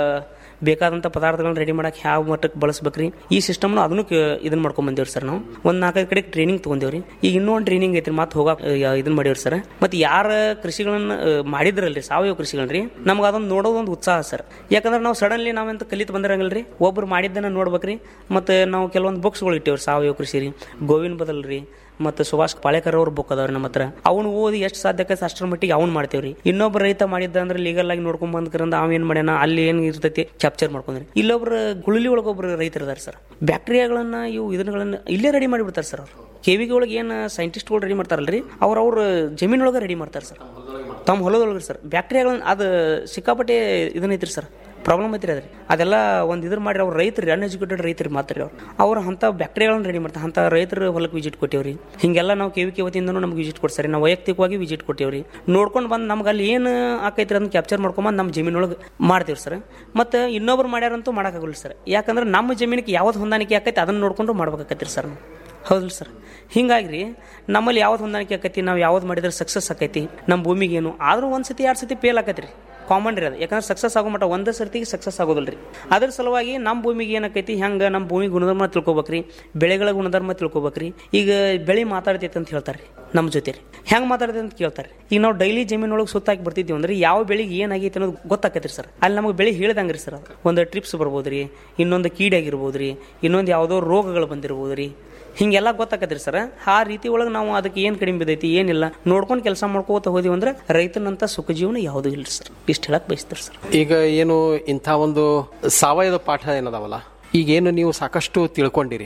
ಬೇಕಾದಂಥ ಪದಾರ್ಥಗಳನ್ನ ರೆಡಿ ಮಾಡಕ್ಕೆ ಯಾವ ಮಟ್ಟಕ್ಕೆ ಬಳಸ್ಬೇಕ್ರಿ ಈ ಸಿಸ್ಟಮ್ನು ಅದನ್ನು ಇದನ್ನ ಮಾಡ್ಕೊಂಡ್ ಬಂದೇವ್ರಿ ಸರ್ ನಾವು ಒಂದು ನಾಲ್ಕೈದು ಕಡೆ ಟ್ರೈನಿಂಗ್ ತೊಗೊಂಡೇವ್ರಿ ಈಗ ಇನ್ನೂ ಒಂದು ಟ್ರೈನಿಂಗ್ ಐತ್ರಿ ಮತ್ತೆ ಹೋಗಕ್ಕೆ ಇದನ್ನ ಮಾಡೇವ್ರಿ ಸರ್ ಮತ್ತೆ ಯಾರ ಕೃಷಿಗಳನ್ನ ಆ, ಮಾಡಿದ್ರಲ್ರಿ ಸಾವಯವ ಕೃಷಿಗಳ್ರಿ ನಮ್ಗೆ ಅದೊಂದು ನೋಡೋದೊಂದು ಉತ್ಸಾಹ ಸರ್ ಯಾಕಂದ್ರೆ ನಾವು ಸಡನ್ಲಿ ನಾವೆಂತ ಕಲಿತು ಬಂದಿರಂಗಿಲ್ರಿ ಒಬ್ರು ಮಾಡಿದ್ದನ್ನ ನೋಡ್ಬೇಕ್ರಿ ಮತ್ತೆ ನಾವು ಕೆಲವೊಂದು ಬುಕ್ಸ್ಗಳು ಇಟ್ಟೇವ್ರಿ ಸಾವಯವ ಕೃಷಿ ರೀ ಗೋವಿನ ಬದಲ್ ರೀ ಮತ್ತು ಸುಭಾಷ್ ಪಾಳೇಕರ್ ಅವ್ರ ಬುಕ್ ಅದಾವ್ರಿ ನಮ್ಮ ಹತ್ರ ಅವ್ನು ಓದಿ ಎಷ್ಟು ಸಾಧ್ಯಕ್ಕೆ ಅಷ್ಟರ ಮಟ್ಟಿಗೆ ಅವ್ನು ಮಾಡ್ತೇವ್ರಿ ಇನ್ನೊಬ್ಬ ರೈತ ಮಾಡಿದ್ದ ಅಂದ್ರೆ ಲೀಗಲ್ ಆಗಿ ನೋಡ್ಕೊಂಡ್ ಬಂದ್ಕರಂದ ಅವ ಏನ್ ಮಾಡ್ಯಾನ ಅಲ್ಲಿ ಏನ್ ಇರ್ತೈತಿ ಕ್ಯಾಪ್ಚರ್ ಮಾಡ್ಕೊಂಡ್ರಿ ಇಲ್ಲೊಬ್ರು ಗುಳಲಿ ಒಳಗೆ ಒಬ್ರು ರೈತರು ಇದಾರೆ ಸರ್ ಬ್ಯಾಕ್ಟೀರಿಯಾಗಳನ್ನ ಇವು ಇದನ್ಗಳನ್ನ ಇಲ್ಲೇ ರೆಡಿ ಮಾಡಿಬಿಡ್ತಾರೆ ಸರ್ ಅವ್ರು ಕೆವಿಗೆ ಒಳಗೆ ಏನು ಸೈಂಟಿಸ್ಟ್ಗಳು ರೆಡಿ ಮಾಡ್ತಾರಲ್ರಿ ಅವ್ರು ಅವ್ರ ಜಮೀನೊಳಗೆ ರೆಡಿ ಮಾಡ್ತಾರೆ ಸರ್ ತಮ್ಮ ಹೊಲದೊಳಗೆ ಸರ್ ಬ್ಯಾಕ್ಟೀರಿಯಾಗಳನ್ನ ಅದು ಸಿಕ್ಕಾಪಟ್ಟೆ ಇದನ್ನೈತ್ರಿ ಸರ್ ಪ್ರಾಬ್ಲಮ್ ಐತ್ರಿ ಅದ್ರಿ ಅದೆಲ್ಲ ಒಂದು ಇದ್ರ ಮಾಡಿ ಅವ್ರು ರೈತರು ಅನ್ಎಜುಕೇಟೆಡ್ ರೈತರು ಮಾತ್ರ ಅವ್ರು ಅವ್ರು ಅಂಥ ಬ್ಯಾಕ್ಟೀರಿಯಾಗಳನ್ನ ರೆಡಿ ಮಾಡ್ತಾರೆ ಅಂಥ ರೈತರ ಹೊಲಕ್ಕೆ ವಿಸಿಟ್ ಕೊಟ್ಟೇವ್ರಿ ಹಿಂಗೆಲ್ಲ ನಾವು ಕೆ ವಿ ಕೆ ವತಿಯಿಂದನೂ ನಮ್ಗೆ ವಿಸಿಟ್ ಕೊಡ್ತಾರೆ ನಾವು ವೈಯಕ್ತಿಕವಾಗಿ ವಿಸಿಟ್ ಕೊಟ್ಟೇವ್ರಿ ನೋಡ್ಕೊಂಡು ಬಂದು ನಮ್ಗೆ ಅಲ್ಲಿ ಏನು ಆಕೈತ್ರಿ ಅದನ್ನ ಕ್ಯಾಪ್ಚರ್ ಮಾಡ್ಕೊಂಬಂದು ನಮ್ಮ ಜಮೀನೊಳಗೆ ಮಾಡ್ತೀವಿ ಸರ್ ಮತ್ತು ಇನ್ನೊಬ್ರು ಮಾಡ್ಯಾರಂತೂ ಮಾಡೋಕ್ಕಾಗಲ್ಲ ಸರ್ ಯಾಕಂದ್ರೆ ನಮ್ಮ ಜಮೀನಿಗೆ ಯಾವ್ದು ಹೊಂದಾಣಿಕೆ ಆಕೈತಿ ಅದನ್ನ ನೋಡ್ಕೊಂಡು ಮಾಡ್ಬೇಕಾಕತ್ರಿ ಸರ್ ನಾವು ಹೌದಲ್ಲ ಸರ್ ಹಿಂಗಾಗಿ ರೀ ನಮ್ಮಲ್ಲಿ ಯಾವ್ದು ಹೊಂದಾಣಿಕೆ ಆಕೈತಿ ನಾವು ಯಾವ್ದು ಮಾಡಿದ್ರೆ ಸಕ್ಸಸ್ ಆಕೈತಿ ನಮ್ಮ ಭೂಮಿಗೆ ಏನು ಆದ್ರೂ ಒಂದು ಸತಿ ಎರಡು ಸತಿ ಫೇಲ್ ಆಕೈತಿ ರೀ ಕಾಮನ್ ರೀ ಅದು ಯಾಕಂದ್ರೆ ಸಕ್ಸಸ್ ಆಗೋ ಮಟ್ಟ ಒಂದೇ ಸರ್ತಿಗೆ ಸಕ್ಸಸ್ ಆಗೋದಿಲ್ಲ ರೀ ಅದ್ರ ಸಲುವಾಗಿ ನಮ್ಮ ಭೂಮಿಗೆ ಏನಾಕೈತಿ ಹೆಂಗೆ ನಮ್ಮ ಭೂಮಿ ಗುಣಧರ್ಮ ತಿಳ್ಕೊಬೇಕ್ರಿ ಬೆಳೆಗಳ ಗುಣಧರ್ಮ ತಿಳ್ಕೊಬೇಕ್ರಿ ಈಗ ಬೆಳೆ ಮಾತಾಡ್ತೈತೆ ಅಂತ ಹೇಳ್ತಾರೆ ರೀ ನಮ್ಮ ಜೊತೆ ರೀ ಹೆಂಗೆ ಮಾತಾಡ್ತೈತೆ ಅಂತ ಕೇಳ್ತಾರೆ ಈಗ ನಾವು ಡೈಲಿ ಜಮೀನೊಳಗೆ ಸುತ್ತಾಕಿ ಬರ್ತಿದ್ವಿ ಅಂದ್ರೆ ಯಾವ ಬೆಳೆಗೆ ಏನಾಗೈತೆ ಅನ್ನೋದು ಗೊತ್ತಾಕೈತಿ ಸರ್ ಅಲ್ಲಿ ನಮಗೆ ಬೆಳೆ ಹೇಳ್ದಂಗೆ ರೀ ಸರ್ ಅದು ಒಂದು ಟ್ರಿಪ್ಸ್ ಬರ್ಬೋದು ರೀ ಇನ್ನೊಂದು ಕೀಡಾಗಿರ್ಬೋದು ರೀ ಇನ್ನೊಂದು ಯಾವುದೋ ರೋಗಗಳು ಬಂದಿರ್ಬೋದು ರೀ ಹಿಂಗೆಲ್ಲ ಗೊತ್ತಾಕತ್ರಿ ಸರ್ ಆ ರೀತಿ ಒಳಗೆ ನಾವು ಅದಕ್ಕೆ ಏನು ಕಡಿಮೆ ಬಿದ್ದೈತಿ ಏನಿಲ್ಲ ನೋಡ್ಕೊಂಡು ಕೆಲಸ ಮಾಡ್ಕೋತ ಹೋದಿವಿ ಅಂದ್ರೆ ರೈತನಂತ ಸುಖ ಜೀವನ ಯಾವುದೂ ಇಲ್ಲ ಸರ್ ಇಷ್ಟು ಹೇಳಕ್ ಬಯಸ್ತಾರೆ ಸರ್ ಈಗ ಏನು ಇಂಥ ಒಂದು ಸಾವಯವ ಪಾಠ ಏನದಾವಲ್ಲ ಈಗೇನು ನೀವು ಸಾಕಷ್ಟು ತಿಳ್ಕೊಂಡಿರಿ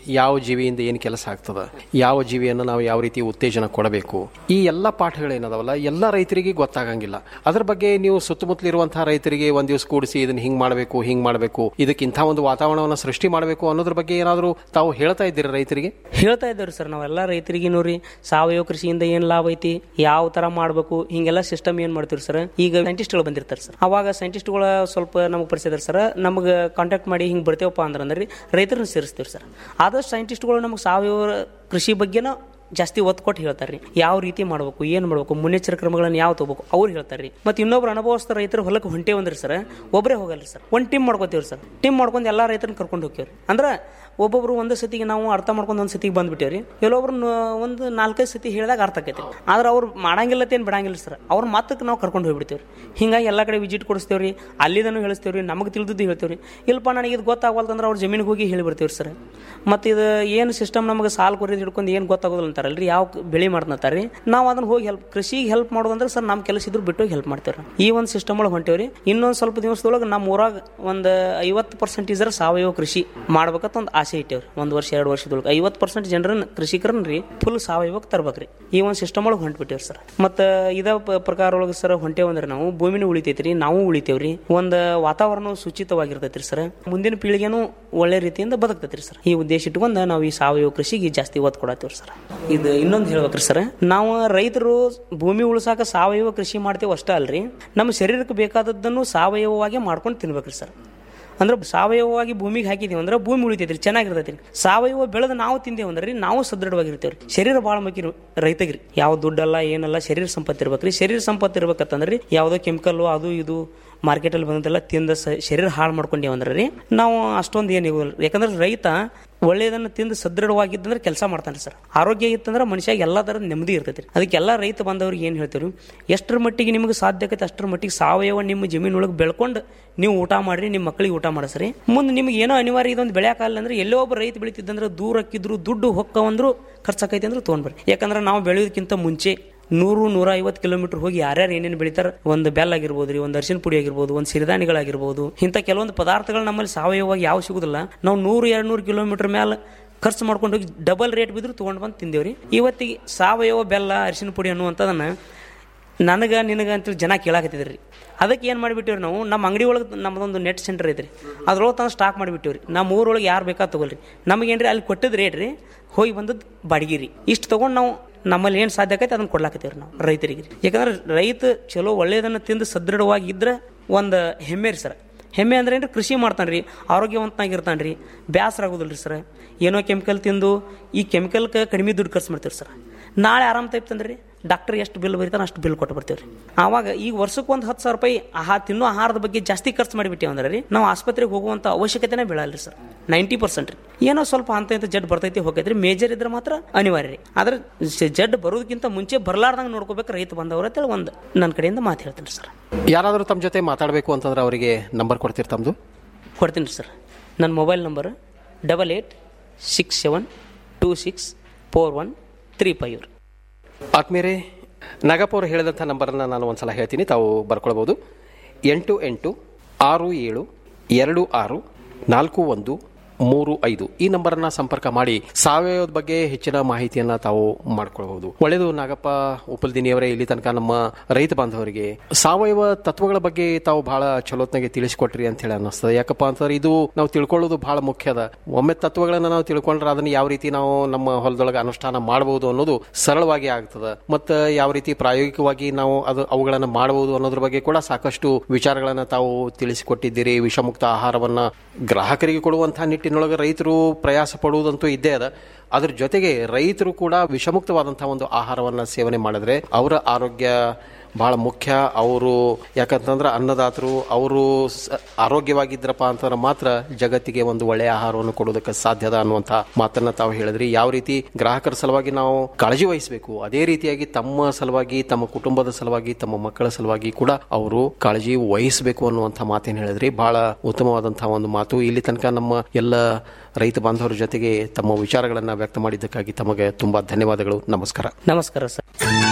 ಯಾವ ಜೀವಿಯಿಂದ ಏನು ಕೆಲಸ ಆಗ್ತದ ಯಾವ ಜೀವಿಯನ್ನು ನಾವು ಯಾವ ರೀತಿ ಉತ್ತೇಜನ ಕೊಡಬೇಕು ಈ ಎಲ್ಲ ಪಾಠಗಳೇನದಾವಲ್ಲ ಎಲ್ಲ ರೈತರಿಗೆ ಗೊತ್ತಾಗಂಗಿಲ್ಲ ಅದ್ರ ಬಗ್ಗೆ ನೀವು ಸುತ್ತಮುತ್ತಲಿರುವಂತಹ ರೈತರಿಗೆ ಒಂದ್ ದಿವಸ ಕೂಡಿಸಿ ಇದನ್ನ ಹಿಂಗ್ ಮಾಡಬೇಕು ಹಿಂಗ್ ಮಾಡಬೇಕು ಇದಕ್ಕೆ ಇಂಥ ಒಂದು ವಾತಾವರಣವನ್ನು ಸೃಷ್ಟಿ ಮಾಡಬೇಕು ಅನ್ನೋದ್ರ ಬಗ್ಗೆ ಏನಾದರೂ ತಾವು ಹೇಳ್ತಾ ಇದ್ದೀರಾ ರೈತರಿಗೆ ಹೇಳ್ತಾ ಇದ್ದೇವ್ರಿ ಸರ್ ನಾವೆಲ್ಲ ರೈತರಿಗೆ ನೋಡ್ರಿ ಸಾವಯವ ಕೃಷಿಯಿಂದ ಏನ್ ಲಾಭ ಐತಿ ಯಾವ ತರ ಮಾಡ್ಬೇಕು ಹಿಂಗೆಲ್ಲ ಸಿಸ್ಟಮ್ ಏನ್ ಮಾಡ್ತೀವಿ ಸರ್ ಈಗ ಸೈಂಟಿಸ್ಟ್ಗಳು ಬಂದಿರ್ತಾರೆ ಸರ್ ಅವಾಗ ಸೈಂಟಿಸ್ಟ್ಗಳ ಸ್ವಲ್ಪ ನಮಗೆ ಪರಿಚಯ ಸರ್ ನಮಗೆ ಕಾಂಟ್ಯಾಕ್ಟ್ ಮಾಡಿ ಹಿಂಗೆ ಬರ್ತೀವಪ್ಪ ಅಂದ್ರೆ ಅಂದ್ರೆ ರೈತರನ್ನ ಸೇರಿಸ್ತೀವಿ ಸರ್ ಆದಷ್ಟು ಸೈಂಟಿಸ್ಟ್ಗಳು ನಮಗೆ ಸಾವಯವ ಕೃಷಿ ಬಗ್ಗೆನ ಜಾಸ್ತಿ ಒತ್ತು ಕೊಟ್ಟು ಹೇಳ್ತಾರೆ ರೀ ಯಾವ ರೀತಿ ಮಾಡಬೇಕು ಏನು ಮಾಡಬೇಕು ಮುನ್ನೆಚ್ಚರಿಕೆ ಕ್ರಮಗಳನ್ನು ಯಾವ ತಗೋಬೇಕು ಅವ್ರು ಹೇಳ್ತಾರೆ ರೀ ಮತ್ತು ಇನ್ನೊಬ್ರು ಅನುಭವಸ್ಥ ರೈತರು ಹೊಲಕ್ಕೆ ಹೊಂಟೇವಂದ್ರಿ ಸರ್ ಒಬ್ಬರೇ ಹೋಗಲ್ಲ ಸರ್ ಒಂದು ಟೀಮ್ ಮಾಡ್ಕೋತೀವಿ ಸರ್ ಟೀಮ್ ಮಾಡ್ಕೊಂಡು ಎಲ್ಲ ರೈತರನ್ನ ಕರ್ಕೊಂಡು ಹೋಗ್ತೀವಿ ಅಂದ್ರೆ ಒಬ್ಬೊಬ್ರು ಒಂದು ಸತಿಗೆ ನಾವು ಅರ್ಥ ಮಾಡ್ಕೊಂಡು ಒಂದು ಸತಿಗೆ ಬಂದ್ಬಿಟ್ಟೇವ್ರಿ ಕೆಲವೊಬ್ರು ನ- ಒಂದು ನಾಲ್ಕೈದು ಸತಿ ಹೇಳಿದಾಗ ಅರ್ಥ ಆಕೈತಿ ಆದ್ರೆ ಅವ್ರು ಮಾಡಂಗಿಲ್ಲತ್ತೇನು ಬಿಡಂಗಿಲ್ಲ ಸರ್ ಅವ್ರ ಮಾತಕ್ಕೆ ನಾವು ಕರ್ಕೊಂಡು ಹೋಗ್ಬಿಡ್ತೀವಿ ಹಿಂಗಾಗಿ ಎಲ್ಲ ಕಡೆ ವಿಸಿಟ್ ಕೊಡಿಸ್ತೇವ್ರಿ ಅಲ್ಲಿದನ್ನು ಹೇಳಿಸ್ತೇವ್ರಿ ನಮಗೆ ತಿಳಿದಿದ್ದು ಹೇಳ್ತೇವ್ರಿ ಇಲ್ಪ ನನಗೆ ಇದು ಗೊತ್ತಾಗವಲ್ತಂದ್ರೆ ಅವ್ರ ಜಮೀನಿಗೆ ಹೋಗಿ ಹೇಳಿಬಿಡ್ತೀವಿ ಸರ್ ಮತ್ತು ಇದು ಏನು ಸಿಸ್ಟಮ್ ನಮಗೆ ಸಾಲು ಕೊರಿದು ಹಿಡ್ಕೊಂಡು ಏನು ಗೊತ್ತಾಗೋದಿಲ್ಲ ಅಂತಾರಲ್ರಿ ಯಾವ ಕ- ಬೆಳೆ ಮಾಡ್ತಾರ ರೀ ನಾವು ಅದನ್ನ ಹೋಗಿ ಹೆಲ್ಪ್ ಕೃಷಿಗೆ ಹೆಲ್ಪ್ ಮಾಡೋದಂದ್ರೆ ಸರ್ ನಮ್ಮ ಕೆಲಸ ಇದ್ರು ಬಿಟ್ಟು ಹೆಲ್ಪ್ ಮಾಡ್ತೇವ್ರಿ ಈ ಒಂದು ಸಿಸ್ಟಮ್ ಒಳಗೆ ಹೊಂಟೇವ್ರಿ ಇನ್ನೊಂದು ಸ್ವಲ್ಪ ದಿವಸದೊಳಗೆ ನಮ್ಮ ಊರಾಗ ಒಂದು ಐವತ್ತು ಪರ್ಸೆಂಟೇಜ್ ಸಾವಯವ ಕೃಷಿ ಮಾಡ್ಬೇಕಂತ ಒಂದು ಆಸೆ ಇಟ್ಟೇವ್ರಿ ಒಂದು ವರ್ಷ ಎರಡು ವರ್ಷದೊಳಗೆ ಐವತ್ತು ಪರ್ಸೆಂಟ್ ಜನರನ್ನ ಕೃಷಿಕರನ್ನ ರೀ ಫುಲ್ ಸಾವಯವಕ್ಕೆ ತರ್ಬೇಕ್ರಿ ಈ ಒಂದು ಸಿಸ್ಟಮ್ ಒಳಗೆ ಹೊಂಟ್ಬಿಟ್ಟೇವ್ರಿ ಸರ್ ಮತ್ತು ಇದ ಪ- ಪ್ರಕಾರ ಒಳಗೆ ಸರ್ ಹೊಂಟೇವಂದ್ರೆ ನಾವು ಭೂಮಿನೂ ಉಳಿತೈತ್ರಿ ನಾವು ಉಳಿತೇವ್ರಿ ಒಂದು ವಾತಾವರಣ ಶುಚಿತವಾಗಿರ್ತೈತ್ರಿ ಸರ್ ಮುಂದಿನ ಪೀಳಿಗೆನೂ ಒಳ್ಳೆ ರೀತಿಯಿಂದ ಬದುಕ್ತೈತ್ರಿ ಸರ್ ಈ ಉದ್ದೇಶ ಇಟ್ಕೊಂಡು ನಾವು ಈ ಸಾವಯವ ಕೃಷಿಗೆ ಜಾಸ್ತಿ ಒತ್ತು ಕೊಡತ್ತೀವ್ರಿ ಸರ್ ಇದು ಇನ್ನೊಂದು ಹೇಳ್ಬೇಕ್ರಿ ಸರ್ ನಾವು ರೈತರು ಭೂಮಿ ಉಳಿಸಾಕ ಸಾವಯವ ಕೃಷಿ ಮಾಡ್ತೇವೆ ಅಷ್ಟೇ ಅಲ್ರಿ ನಮ್ಮ ಶರೀರಕ್ಕೆ ಬೇಕಾದದ್ದನ್ನು ಸಾವಯವವಾಗಿ ಮಾಡ್ಕೊಂಡು ತಿನ್ಬೇಕ್ರಿ ಸರ್ ಅಂದ್ರೆ ಸಾವಯವವಾಗಿ ಭೂಮಿಗೆ ಹಾಕಿದೀವಿ ಅಂದ್ರೆ ಭೂಮಿ ಉಳಿತೈತ್ರಿ ಚೆನ್ನಾಗಿರ್ತೈತಿ ಸಾವಯವ ಬೆಳೆದು ನಾವು ತಿಂದೇವು ಅಂದ್ರೆ ರೀ ನಾವು ಸದೃಢವಾಗಿರ್ತೇವ್ರಿ ಶರೀರ ಭಾಳ ಮುಖ್ಯ ರೈತಗ್ರಿ ಯಾವ ದುಡ್ಡಲ್ಲ ಏನಲ್ಲ ಶರೀರ ಸಂಪತ್ತು ಇರ್ಬೇಕ್ರಿ ಶರೀರ ಸಂಪತ್ತು ಇರ್ಬೇಕಂತಂದ್ರೆ ರೀ ಯಾವುದೋ ಕೆಮಿಕಲ್ಲು ಅದು ಇದು ಮಾರ್ಕೆಟಲ್ಲಿ ಬಂದೆಲ್ಲ ತಿಂದ ಸ- ಶರೀರ ಹಾಳು ಮಾಡ್ಕೊಂಡೇವು ಅಂದ್ರೆ ರೀ ನಾವು ಅಷ್ಟೊಂದು ಏನು ಇರೋಲ್ಲ ಯಾಕಂದ್ರೆ ರೈತ ಒಳ್ಳೆಯದನ್ನು ತಿಂದು ಸದೃಢವಾಗಿದ್ದಂದ್ರೆ ಕೆಲಸ ಮಾಡ್ತಾನೆ ಸರ್ ಆರೋಗ್ಯ ಇತ್ತಂದ್ರೆ ಮನುಷ್ಯ ಎಲ್ಲ ಥರದ ನೆಮ್ಮದಿ ಇರ್ತೈತಿ ರೀ ಅದಕ್ಕೆಲ್ಲ ರೈತ ಬಂದವ್ರಿಗೆ ಏನು ಹೇಳ್ತೀವಿ ಎಷ್ಟರ ಮಟ್ಟಿಗೆ ನಿಮಗೆ ಸಾಧ್ಯ ಆಕೈತೆ ಅಷ್ಟರ ಮಟ್ಟಿಗೆ ಸಾವಯವ ನಿಮ್ಮ ಜಮೀನೊಳಗೆ ಬೆಳ್ಕೊಂಡು ನೀವು ಊಟ ಮಾಡ್ರಿ ನಿಮ್ಮ ಮಕ್ಕಳಿಗೆ ಊಟ ಮಾಡಿಸ್ರಿ ಮುಂದೆ ನಿಮ್ಗೆ ಏನೋ ಅನಿವಾರ್ಯ ಇದೊಂದು ಬೆಳೆಯಕ್ಕಾಗಲ್ಲ ಅಂದ್ರೆ ಎಲ್ಲೋ ಒಬ್ಬ ರೈತ ಬೆಳಿತಿದ್ದಂದ್ರೆ ದೂರ ಹಾಕಿದ್ರು ದುಡ್ಡು ಹೊಕ್ಕವಂದ್ರು ಖರ್ಚಾಕೈತಿ ಅಂದ್ರೆ ತೊಗೊಂಡ್ಬರ್ರಿ ಯಾಕಂದ್ರೆ ನಾವು ಬೆಳೆಯೋದಕ್ಕಿಂತ ಮುಂಚೆ ನೂರು ನೂರ ಐವತ್ತು ಕಿಲೋಮೀಟರ್ ಹೋಗಿ ಯಾರ್ಯಾರು ಏನೇನು ಬೆಳಿತಾರ ಒಂದು ಬೆಲ್ ಆಗಿರ್ಬೋದು ರೀ ಒಂದು ಅರಿಶಿನ ಪುಡಿ ಆಗಿರ್ಬೋದು ಒಂದು ಸಿರಿಧಾನ್ಯಗಳಾಗಿರ್ಬೋದು ಇಂಥ ಕೆಲವೊಂದು ಪದಾರ್ಥಗಳು ನಮ್ಮಲ್ಲಿ ಸಾವಯವವಾಗಿ ಯಾವ ಸಿಗುದಿಲ್ಲ ನಾವು ನೂರು ಎರಡು ನೂರು ಕಿಲೋಮೀಟರ್ ಮೇಲೆ ಖರ್ಚು ಮಾಡ್ಕೊಂಡು ಹೋಗಿ ಡಬಲ್ ರೇಟ್ ಬಿದ್ರು ತೊಗೊಂಡು ಬಂದು ತಿಂದೇವ್ರಿ ಇವತ್ತಿಗೆ ಸಾವಯವ ಬೆಲ್ಲ ಅರಿಶಿನ ಪುಡಿ ಅನ್ನುವಂಥದ್ದನ್ನ ನನಗೆ ನಿನಗೆ ಅಂತೇಳಿ ಜನ ಕೇಳಾಕತ್ತಿದ್ರಿ ಅದಕ್ಕೆ ಏನು ಮಾಡಿಬಿಟ್ಟಿವ್ರಿ ನಾವು ನಮ್ಮ ಅಂಗಡಿ ಒಳಗೆ ನಮ್ಮದೊಂದು ನೆಟ್ ಸೆಂಟರ್ ಐತ್ರಿ ಅದ್ರೊಳಗೆ ತಂದು ಸ್ಟಾಕ್ ಮಾಡಿಬಿಟ್ಟಿವ್ರಿ ನಮ್ಮ ಊರೊಳಗೆ ಯಾರು ಬೇಕಾ ತಗೊಳ್ರಿ ನಮಗೇನ್ರಿ ಅಲ್ಲಿ ಕೊಟ್ಟಿದ್ದು ರೇಟ್ ರೀ ಹೋಗಿ ಬಂದದ್ದು ಬಾಡಿಗೆ ರೀ ಇಷ್ಟು ತೊಗೊಂಡು ನಾವು ನಮ್ಮಲ್ಲಿ ಏನು ಸಾಧ್ಯ ಆಕೈತೆ ಅದನ್ನ ಕೊಡ್ಲಾಕತ್ತೀವ್ರಿ ನಾವು ರೈತರಿಗೆ ಯಾಕಂದ್ರೆ ರೈತ ಚಲೋ ಒಳ್ಳೆಯದನ್ನು ತಿಂದು ಸದೃಢವಾಗಿ ಇದ್ರೆ ಒಂದು ಹೆಮ್ಮೆ ರೀ ಸರ್ ಹೆಮ್ಮೆ ಅಂದ್ರೆ ಏನ್ರಿ ಕೃಷಿ ಮಾಡ್ತಾನೆ ರೀ ಆರೋಗ್ಯವಂತನಾಗಿರ್ತಾನೆ ರೀ ಬ್ಯಾಸರ ಆಗೋದಿಲ್ಲ ರೀ ಸರ್ ಏನೋ ಕೆಮಿಕಲ್ ತಿಂದು ಈ ಕೆಮಿಕಲ್ಗೆ ಕಡಿಮೆ ದುಡ್ಡು ಖರ್ಚು ಮಾಡ್ತೀವಿ ಸರ್ ನಾಳೆ ಆರಾಮ್ ತೈತಂದ್ರೆ ರೀ ಡಾಕ್ಟರ್ ಎಷ್ಟು ಬಿಲ್ ಬರೀತಾನೆ ಅಷ್ಟು ಬಿಲ್ ಕೊಟ್ಟು ಬರ್ತೀವಿ ರೀ ಆವಾಗ ಈಗ ವರ್ಷಕ್ಕೆ ಒಂದು ಹತ್ತು ಸಾವಿರ ರೂಪಾಯಿ ಆಹಾರ ತಿನ್ನೋ ಆಹಾರದ ಬಗ್ಗೆ ಜಾಸ್ತಿ ಖರ್ಚು ಮಾಡಿಬಿಟ್ಟಿವಿ ಅಂದ್ರೆ ರೀ ನಾವು ಆಸ್ಪತ್ರೆಗೆ ಹೋಗುವಂಥ ಅವಶ್ಯಕತೆನೇ ಬೀಳಲ್ಲ ರೀ ಸರ್ ನೈಂಟಿ ಪರ್ಸೆಂಟ್ ರೀ ಏನೋ ಸ್ವಲ್ಪ ಅಂತ ಇಂಥ ಜಡ್ ಬರ್ತೈತಿ ಹೋಗೈತ್ರಿ ಮೇಜರ್ ಇದ್ರೆ ಮಾತ್ರ ಅನಿವಾರ್ಯ ರೀ ಆದ್ರೆ ಸ- ಜಡ್ ಬರೋದಕ್ಕಿಂತ ಮುಂಚೆ ಬರ್ಲಾರ್ದಂಗೆ ನೋಡ್ಕೋಬೇಕು ರೈತ ಬಂದವ್ರ ಅಂತೇಳಿ ಒಂದು ನನ್ನ ಕಡೆಯಿಂದ ಮಾತು ಹೇಳ್ತೀನಿ ಸರ್ ಯಾರಾದರೂ ತಮ್ಮ ಜೊತೆ ಮಾತಾಡಬೇಕು ಅಂತಂದ್ರೆ ಅವರಿಗೆ ನಂಬರ್ ಕೊಡ್ತೀರಿ ತಮ್ಮದು ಕೊಡ್ತೀನಿ ಸರ್ ನನ್ನ mobile number double eight six seven two six four one three five ಆತ್ಮೀಯರೇ ನಾಗಪ್ಪ ಅವರು ಹೇಳಿದಂಥ ನಂಬರನ್ನು ನಾನು ಒಂದ್ಸಲ ಹೇಳ್ತೀನಿ ತಾವು ಬರ್ಕೊಳ್ಬೋದು ಎಂಟು ಎಂಟು ಆರು ಏಳು ಎರಡು ಆರು ನಾಲ್ಕು ಒಂದು ಮೂರು ಐದು ಈ ನಂಬರನ್ನ ಸಂಪರ್ಕ ಮಾಡಿ ಸಾವಯವದ ಬಗ್ಗೆ ಹೆಚ್ಚಿನ ಮಾಹಿತಿಯನ್ನ ತಾವು ಮಾಡ್ಕೊಳ್ಬಹುದು ಒಳ್ಳೆಯದು ನಾಗಪ್ಪ ಉಪಲ್ದಿನಿಯವರೇ ಇಲ್ಲಿ ತನಕ ನಮ್ಮ ರೈತ ಬಾಂಧವರಿಗೆ ಸಾವಯವ ತತ್ವಗಳ ಬಗ್ಗೆ ತಾವು ಬಹಳ ಚಲೋತ್ನಾಗೆ ತಿಳಿಸ್ಕೊಟ್ರಿ ಅಂತ ಹೇಳಿ ಅನ್ನಿಸ್ತದೆ ಯಾಕಪ್ಪ ಅಂತಂದ್ರೆ ಇದು ನಾವು ತಿಳ್ಕೊಳ್ಳೋದು ಬಹಳ ಮುಖ್ಯ ಅದ ಒಮ್ಮೆ ತತ್ವಗಳನ್ನ ನಾವು ತಿಳ್ಕೊಂಡ್ರೆ ಅದನ್ನ ಯಾವ ರೀತಿ ನಾವು ನಮ್ಮ ಹೊಲದೊಳಗೆ ಅನುಷ್ಠಾನ ಮಾಡಬಹುದು ಅನ್ನೋದು ಸರಳವಾಗಿ ಆಗ್ತದ ಮತ್ತು ಯಾವ ರೀತಿ ಪ್ರಾಯೋಗಿಕವಾಗಿ ನಾವು ಅದು ಅವುಗಳನ್ನು ಮಾಡಬಹುದು ಅನ್ನೋದ್ರ ಬಗ್ಗೆ ಕೂಡ ಸಾಕಷ್ಟು ವಿಚಾರಗಳನ್ನ ತಾವು ತಿಳಿಸಿಕೊಟ್ಟಿದ್ದೀರಿ ವಿಷಮುಕ್ತ ಆಹಾರವನ್ನ ಗ್ರಾಹಕರಿಗೆ ಕೊಡುವಂತಹ ನಿಟ್ಟಿನೊಳಗೆ ರೈತರು ಪ್ರಯಾಸ ಪಡುವುದಂತೂ ಇದ್ದೇ ಅದ ಅದ್ರ ಜೊತೆಗೆ ರೈತರು ಕೂಡ ವಿಷಮುಕ್ತವಾದಂತಹ ಒಂದು ಆಹಾರವನ್ನ ಸೇವನೆ ಮಾಡಿದ್ರೆ ಅವರ ಆರೋಗ್ಯ ಬಹಳ ಮುಖ್ಯ ಅವರು ಯಾಕಂತಂದ್ರೆ ಅನ್ನದಾತರು ಅವರು ಸ- ಆರೋಗ್ಯವಾಗಿದ್ರಪ್ಪ ಅಂತಂದ್ರೆ ಮಾತ್ರ ಜಗತ್ತಿಗೆ ಒಂದು ಒಳ್ಳೆಯ ಆಹಾರವನ್ನು ಕೊಡೋದಕ್ಕೆ ಸಾಧ್ಯದ ಅನ್ನುವಂಥ ಮಾತನ್ನ ತಾವು ಹೇಳಿದ್ರಿ ಯಾವ ರೀತಿ ಗ್ರಾಹಕರ ಸಲುವಾಗಿ ನಾವು ಕಾಳಜಿ ವಹಿಸಬೇಕು ಅದೇ ರೀತಿಯಾಗಿ ತಮ್ಮ ಸಲುವಾಗಿ ತಮ್ಮ ಕುಟುಂಬದ ಸಲುವಾಗಿ ತಮ್ಮ ಮಕ್ಕಳ ಸಲುವಾಗಿ ಕೂಡ ಅವರು ಕಾಳಜಿ ವಹಿಸಬೇಕು ಅನ್ನುವಂಥ ಮಾತೇನು ಹೇಳಿದ್ರಿ ಬಹಳ ಉತ್ತಮವಾದಂತಹ ಒಂದು ಮಾತು ಇಲ್ಲಿ ತನಕ ನಮ್ಮ ಎಲ್ಲ ರೈತ ಬಾಂಧವರ ಜೊತೆಗೆ ತಮ್ಮ ವಿಚಾರಗಳನ್ನ ವ್ಯಕ್ತ ಮಾಡಿದ್ದಕ್ಕಾಗಿ ತಮಗೆ ತುಂಬಾ ಧನ್ಯವಾದಗಳು ನಮಸ್ಕಾರ ನಮಸ್ಕಾರ ಸರ್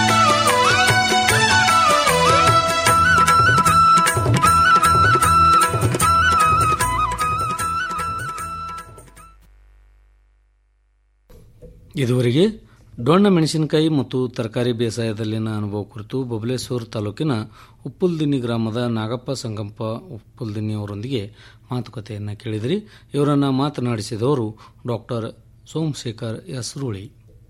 ಇದುವರೆಗೆ ಡೊಣ್ಣ ಮೆಣಸಿನಕಾಯಿ ಮತ್ತು ತರಕಾರಿ ಬೇಸಾಯದಲ್ಲಿನ ಅನುಭವ ಕುರಿತು ಬಬಲೇಶ್ವರ ತಾಲೂಕಿನ ಉಪ್ಪುಲ್ದಿನ್ನಿ ಗ್ರಾಮದ ನಾಗಪ್ಪ ಸಂಗಪ್ಪ ಉಪ್ಪುಲ್ದಿನ್ನಿ ಅವರೊಂದಿಗೆ ಮಾತುಕತೆಯನ್ನು ಕೇಳಿದಿರಿ ಇವರನ್ನು ಮಾತನಾಡಿಸಿದವರು ಡಾಕ್ಟರ್ ಸೋಮಶೇಖರ್ ಎಸ್ ರೂಳಿ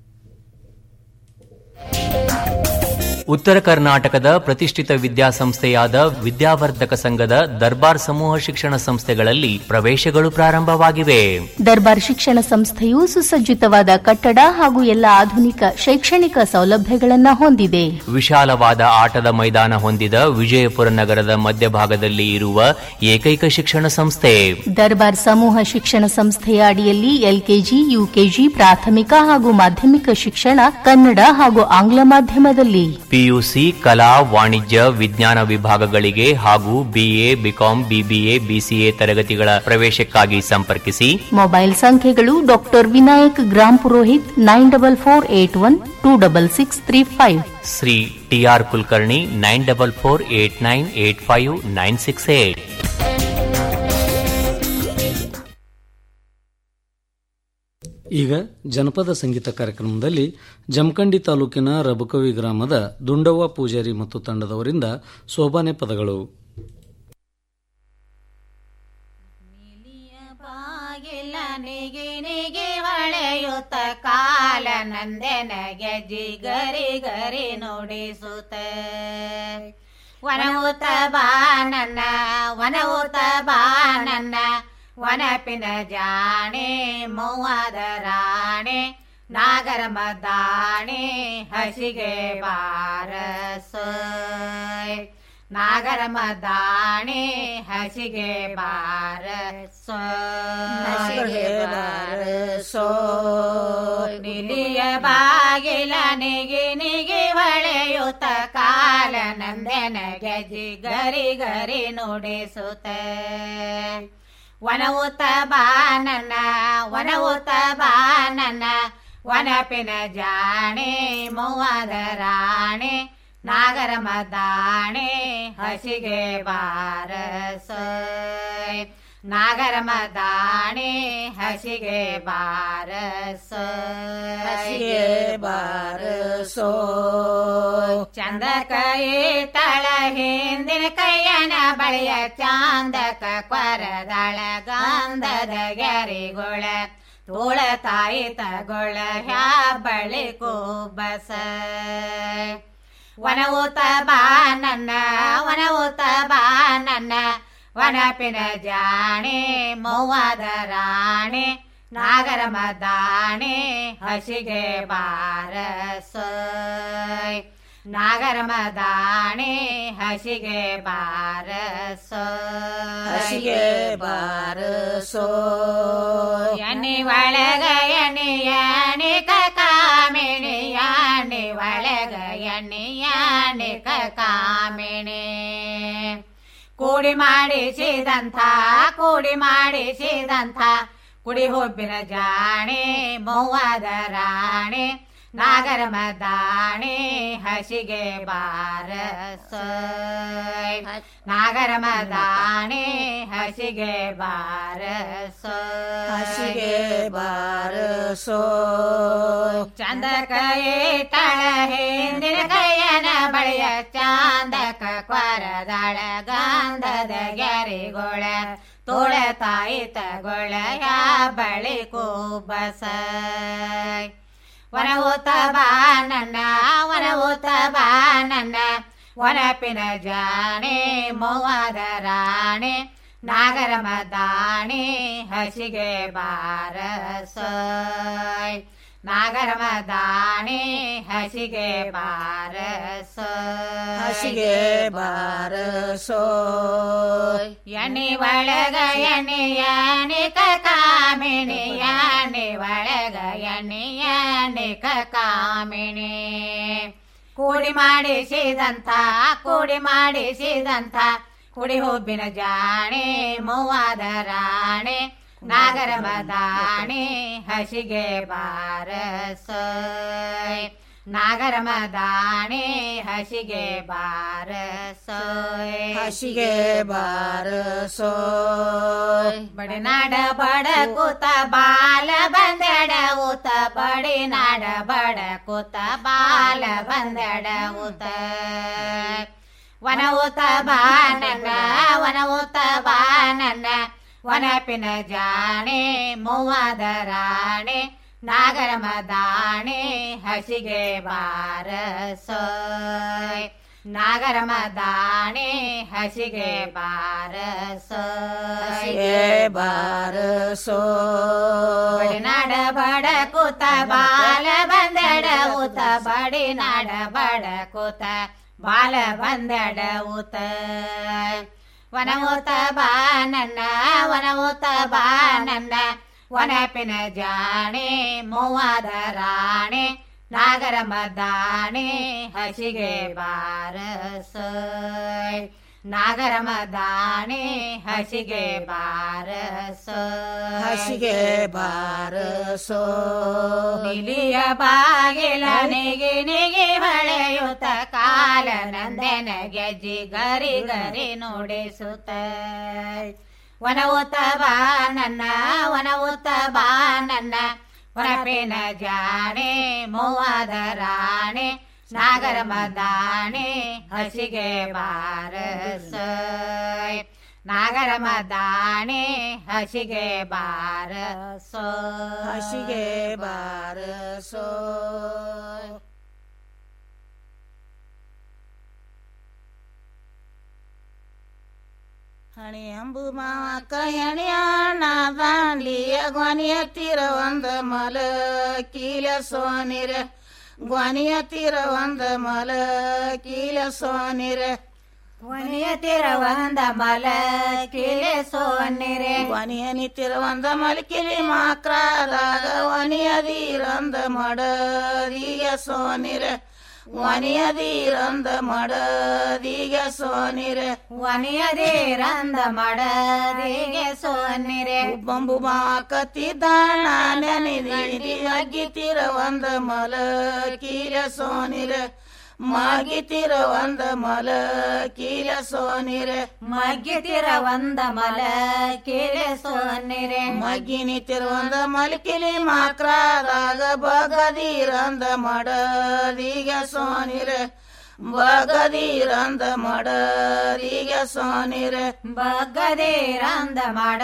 ಉತ್ತರ ಕರ್ನಾಟಕದ ಪ್ರತಿಷ್ಠಿತ ವಿದ್ಯಾಸಂಸ್ಥೆಯಾದ ವಿದ್ಯಾವರ್ಧಕ ಸಂಘದ ದರ್ಬಾರ್ ಸಮೂಹ ಶಿಕ್ಷಣ ಸಂಸ್ಥೆಗಳಲ್ಲಿ ಪ್ರವೇಶಗಳು ಪ್ರಾರಂಭವಾಗಿವೆ ದರ್ಬಾರ್ ಶಿಕ್ಷಣ ಸಂಸ್ಥೆಯು ಸುಸಜ್ಜಿತವಾದ ಕಟ್ಟಡ ಹಾಗೂ ಎಲ್ಲ ಆಧುನಿಕ ಶೈಕ್ಷಣಿಕ ಸೌಲಭ್ಯಗಳನ್ನು ಹೊಂದಿದೆ ವಿಶಾಲವಾದ ಆಟದ ಮೈದಾನ ಹೊಂದಿದ ವಿಜಯಪುರ ನಗರದ ಮಧ್ಯಭಾಗದಲ್ಲಿ ಇರುವ ಏಕೈಕ ಶಿಕ್ಷಣ ಸಂಸ್ಥೆ ದರ್ಬಾರ್ ಸಮೂಹ ಶಿಕ್ಷಣ ಸಂಸ್ಥೆಯ ಅಡಿಯಲ್ಲಿ ಎಲ್ಕೆಜಿ ಯುಕೆಜಿ ಪ್ರಾಥಮಿಕ ಹಾಗೂ ಮಾಧ್ಯಮಿಕ ಶಿಕ್ಷಣ ಕನ್ನಡ ಹಾಗೂ ಆಂಗ್ಲ ಮಾಧ್ಯಮದಲ್ಲಿ ಪಿಯುಸಿ ಕಲಾ ವಾಣಿಜ್ಯ ವಿಜ್ಞಾನ ವಿಭಾಗಗಳಿಗೆ ಹಾಗೂ ಬಿಎ ಬಿಕಾಂ ಬಿಬಿಎ ಬಿಸಿಎ ತರಗತಿಗಳ ಪ್ರವೇಶಕ್ಕಾಗಿ ಸಂಪರ್ಕಿಸಿ ಮೊಬೈಲ್ ಸಂಖ್ಯೆಗಳು doctor Vinayak Grampurohit nine double four eight one two double six three five Shri TR Kulkarni nine double four eight nine eight five nine six eight ಈಗ ಜನಪದ ಸಂಗೀತ ಕಾರ್ಯಕ್ರಮದಲ್ಲಿ ಜಮಖಂಡಿ ತಾಲೂಕಿನ ರಬಕವಿ ಗ್ರಾಮದ ದುಂಡವ್ವ ಪೂಜಾರಿ ಮತ್ತು ತಂಡದವರಿಂದ ಸೋಬಾನೆ ಪದಗಳು ನಿಗಿ ನಿಗಿ ಹೊಳೆಯುತ್ತ ಕಾಲ ನಂದೆನಗೆ ಜಿ ಗರಿ ಗರಿ ನುಡಿಸುತ್ತ ವನವುತ ಬಾ ನನ್ನ ವನವುತ ಬಾ ನನ್ನ ವನಪಿನ ಜಾಣೆ ಮೌವಾದ ರಾಣೆ ನಾಗರ ಮದ್ದಾಣೆ ಹಸಿಗೆ ಬಾರಸ ನಾಗರ ಮದ್ದಾಣೆ ಹಸಿಗೆ ಬಾರಸ ಹಸಿಗೆ ಬಾರಸೋ. ನಿಲಿಯ ಬಾಗಿಲ ನಿಗಿ ನಿಗಿ ಹೊಳೆಯುತ್ತ ಕಾಲ ನಂದೆನಗೆ ಜಿ ಗರಿ ಗರಿ ನುಡಿಸುತ್ತ ವನವುತ ಬಾ ನನ್ನ ವನವುತ ಬಾ ನನ್ನ ವನಪಿನ ಜಾಣೆ ಮೌವಾದ ರಾಣೆ ನಾಗರ ಮದ್ದಾಣೆ ಹಸಿಗೆ ಬಾರಸ ನಾಗರ ಮದ್ದಾಣೆ ಹಸಿಗೆ ಬಾರಸ ಹಸಿಗೆ ಬಾರಸೋ. ಚಂದಕ ತಳ ಹಿಂದಿನ ಕೈಯನ ಬಳಿಯ ಚಾಂದಕ ಕೊರದಳ ಗಂಧದ ಗೆರಿಗೊಳ ತೋಳ ತಾಯಿ ತಗೊಳ ಹ್ಯಾ ಬಳಿ ಕೂಬಸ ವನವುತ ಬಾ ನನ್ನ ವನವುತ ಬಾ ನನ್ನ ವನಪಿನ ಜಾಣೆ ಮೌವಾದ ರಾಣೆ ನಾಗರ ಮದ್ದಾಣೆ ಹಸಿಗೆ ಬಾರಸ ನಾಗರ ಮದಾಣೆ ಹಸಿಗೆ ಬಾರಸ ಹಸಿಗೆ ಬಾರಸೋ. ಎಣ್ಣೆ ಒಳಗ ಎಣ್ಣೆ ಎಣ್ಣೆ ಕಾಮಿಣಿ ಎಣ್ಣೆ ಒಳಗ ಎಣ್ಣೆ ಎಣ್ಣೆ ಕಾಮಿಣಿ ಕೂಡಿ ಮಾಡಿಸಿದಂಥ ಕೂಡಿ ಮಾಡಿಸಿದಂಥ ಕುಡಿ ಹೊಬ್ಬಿನ ಜಾಣೆ ಮೌವಾದ ರಾಣೆ ನಾಗರ ಮದಾಣೆ ಹಸಿಗೆ ಬಾರಸ ನಾಗರ ಮದಾಣೆ ಹಸಿಗೆ ಬಾರಸ ಹಸಿಗೆ ಬಾರಸೋ. ಚಂದಕ ತಳ ಹಿಂದಿನ ಕೈಯನ ಬಳಿಯ ಚಾಂದಕ ಕೊರದಳ ಗಂಧದ ಗೆರಿಗೊಳ ತೋಳ ತಾಯಿ ತಗೊಳ ಯಾ ಬಳಿ ಕೂಬಸ ವನವುತ ಬಾ ನನ್ನ ವನವುತ ಬಾ ನನ್ನ ವನಪಿನ ಜಾಣೆ ಮೌವಾದ ರಾಣೆ ನಾಗರ ಮದಾಣೆ ಹಸಿಗೆ ಬಾರಸ ನಾಗರ ಮದಾಣೆ ಹಸಿಗೆ ಬಾರಸ ಹಸಿಗೆ ಬಾರಸೋ. ಎಣ್ಣೆ ಒಳಗ ಎಣ್ಣೆ ಎಣ್ಣೆ ಕಾಮಿಣಿ ಎಣ್ಣೆ ಒಳಗ ಎಣ್ಣೆ ಎಣ್ಣೆ ಕಾಮಿಣಿ ಕೂಡಿ ಮಾಡಿಸಿದಂಥ ಕೂಡಿ ಮಾಡಿಸಿದಂಥ ಕುಡಿ ಹುಬ್ಬಿನ ಜಾಣೆ ಮೌವಾದ ರಾಣೆ ನಾಗರ ಮದಾಣೆ ಹಸಿಗೆ ಬಾರಸ ನಾಗರ ಮದಾಣೆ ಹಸಿಗೆ ಬಾರಸೋಯ್ ಹಸಿಗೆ ಬಾರಸೋ ಬಡನಾಡ ಬಡ ಕೂತ ಬಾಲ ಬಂದೆಡ ಊತ ಬಡಿನಾಡ ಬಡ ಕೂತ ಬಾಲ ಬಂದೆಡ ಊತ ವನ ಊತ ಬಾನನ್ನ ವನ ಊತ ಬಾನನ್ನ ವನಪಿನ ಜಾಣೆ ಮೂವಾದ ರಾಣೆ ನಾಗರ ಮದಾಣೆ ಹಸಿಗೆ ಬಾರಸೋಯ್ ನಾಗರ ಮದಾಣೆ ಹಸಿಗೆ ಬಾರಸೋಯ್ ಹಸಿಗೆ ಬಾರಸೋ ಬಡಿನಾಡ ಬಡ ಕೂತ ಬಾಲ ಬಂದಡ ಊತ ಬಡಿನಾಡ ಬಡ ಕೂತ ಬಾಲ ಬಂದಡ ಊತ ವನ ಊತ ಬಾ ನನ್ನ ವನ ಊತ ಬಾ ನನ್ನ ವನಪಿನ ಜಾಣೆ ಮೂವಾದ ರಾಣೆ ನಾಗರ ಮದಾಣೆ ಹಸಿಗೆ ಬಾರಸೋಯ್ ನಾಗರ ಮದಾಣೆ ಹಸಿಗೆ ಬಾರಸೋಯ್ ಹಸಿಗೆ ಬಾರಸೋ ನಿಲಿಯ ಬಾಗಿಲ ನಿಗಿ ನಿಗಿ ಹೊಳೆಯುತ್ತ ಕಾಲ ನಂದನ ಗೆಜ್ಜಿ ಗರಿ ಗರಿ ನುಡಿಸುತ್ತ ವನ ಊತ ಬಾ ನನ್ನ ವನ ಊತ ಬಾ ನನ್ನ ವನಪೇನ ಜಾಣೆ ಮೂವಾದ ರಾಣೆ ನಾಗರ ಮದಾಣೆ ಹಸಿಗೆ ಬಾರಸೋಯ್ ನಾಗರ ಮದಾಣೆ ಹಸಿಗೆ ಬಾರಸೋ ಹಸಿಗೆ ಬಾರಸೋ ಹಣಿ ಅಂಬು ಮಾವ ಕಹಣಿ ಅಣ್ಣ ದಾಂಡ್ಲಿಯ ಗೊನಿಯ ತೀರ ಒಂದ ಮಲ ಕೀಲ ಸೋನಿರ ಗೊನಿಯ ತೀರ ಒಂದ ಮಲ ಕೀಲ ಸೋನಿರ ಒನೆಯ ತೀರ ಒಂದ ಮಲ ಕಿಲೆ ಸೋನ್ನಿರೆ ಒನಿಯ ನಿತ್ತಿರ ಒಂದ ಮಲಕಿಲಿ ಮಾಕ್ರಾದಾಗ ಒನಿಯದೀರಂದ ಮಡದೀಗ ಸೋನಿರ ಒನಿಯದೀರಂದ ಮಡದೀಗ ಸೋನಿರ ಒನೆಯದೇರಂದ ಮಡದಿಗೆ ಸೋನ್ನಿರೆ ಬಂಬು ಮಾಕತ್ತಿದ್ದಾಣ ನೆನೆದಿ ಅಗ್ಗಿತಿರ ಒಂದ ಮಲ ಕೀಲ ಸೋನಿರ ಮಾಗಿತಿರ ಒಂದ ಮಲ ಕೀಲ ಸೋನಿರ ಮಗ್ಗಿತಿರ ಒಂದ ಮಲ ಕಿಲೆ ಸೋನ್ನಿರೆ ಮಗ್ಗಿನಿತಿರ ಒಂದ ಮಲಕಿಲಿ ಮಾಕ್ರಾದಾಗ ಬಗದಿರಂದ ಮಡದೀಗ ಸೋನಿರ ಬಗದಿರಂದ ಮಡದೀಗ ಸೋನಿರ ಬಗ್ಗದೇರಂದ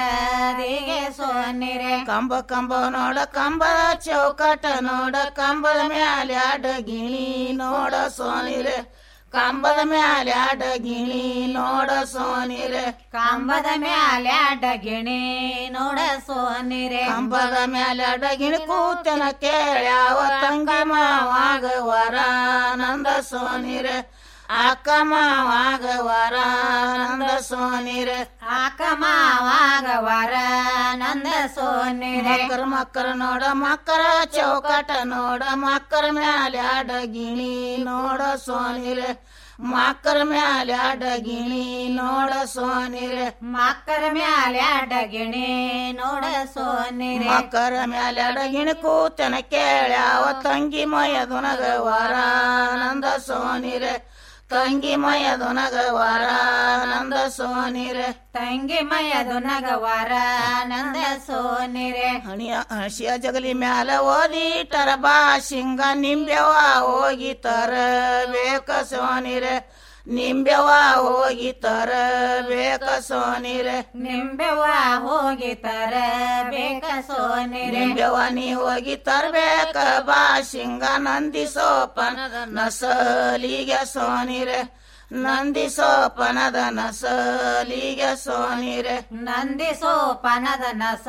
ಮಡದಿಗೆ ಸೋನ್ನಿರೆ ಕಂಬ ಕಂಬ ನೋಡ ಕಂಬ ಚೌಕಟ ನೋಡ ಕಂಬದ ಮ್ಯಾಲೆ ಅಡ ಗಿಣಿ ನೋಡ ಸೋನಿರೆ ಕಂಬದ ಮ್ಯಾಲೆ ಅಡ ಗಿಣಿ ನೋಡ ಸೋನಿರೆ ಕಂಬದ ಮ್ಯಾಲೆ ಅಡ್ಡಗಿಣಿ ನೋಡ ಸೋನ್ನಿರೆ ಕಂಬದ ಮ್ಯಾಲೆ ಅಡ ಗಿಣಿ ಕೂತನ ಕೇಳ್ಯಾವ ತಂಗಿ ಮಾವಾಗ ವರಾನಂದ ಸೋನಿರೆ ಅಕ್ಕ ಮಾವಾಗ ವರಾನಂದ ಸೋನಿರೆ ಆಕ ಮಾವಾಗ ವರ ನಂದ ಸೋನ್ನಿರೆ ಮಕ್ಕರ ಮಕ್ಕರ ನೋಡ ಮಕ್ಕರ ಚೌಕಟ ನೋಡ ಮಕ್ಕರ ಮ್ಯಾಲೆ ಅಡ ಗಿಣಿ ನೋಡ ಸೋನಿರೆ ಮಕ್ಕರ ಮ್ಯಾಲೆ ಅಡ ಗಿಣಿ ನೋಡ ಸೋನಿರೆ ಮಕ್ಕರ ಮ್ಯಾಲೆ ಅಡ್ಡಗಿಣಿ ನೋಡ ಸೋನ್ನಿರೆ ಮಕ್ಕರ ಮ್ಯಾಲೆ ಅಡ ಗಿಣಿ ಕೂತನ ಕೇಳ್ಯಾವ ತಂಗಿ ಮಯದುನಗ ವರಾನಂದ ಸೋನಿರೆ ತಂಗಿ ಮಯದುನಗ ವರಾನಂದ ಸೋನಿರೆ ತಂಗಿ ಮಯದು ನಗವರ ನಂದ ಸೋನಿರೆ ಹಣಿಯ ಹಸಿಯ ಜಗಲಿ ಮ್ಯಾಲ ಓದಿಟರ ಬಾಶಿಂಗ ನಿಂಬೆವ ಹೋಗಿ ತರ ಬೇಕ ಸೋನಿರೆ ನಿಂಬೆವ ಹೋಗಿ ತರ ಬೇಕ ಸೋನಿರೆ ನಿಂಬೆವ ಹೋಗಿ ತರ ಬೇಕ ಸೋನಿರೆ ನಿಂಬೆವ ನೀ ಹೋಗಿ ತರ್ಬೇಕ ಬಾಶಿಂಗ ನಂದಿ ಸೋಪನದ ನಸಲಿಗೆ ಸೋನಿರೆ ನಂದಿ ಸೋಪನದ ನಸಲಿಗೆ ಸೋನಿರೆ ನಂದಿ ಸೋಪನದ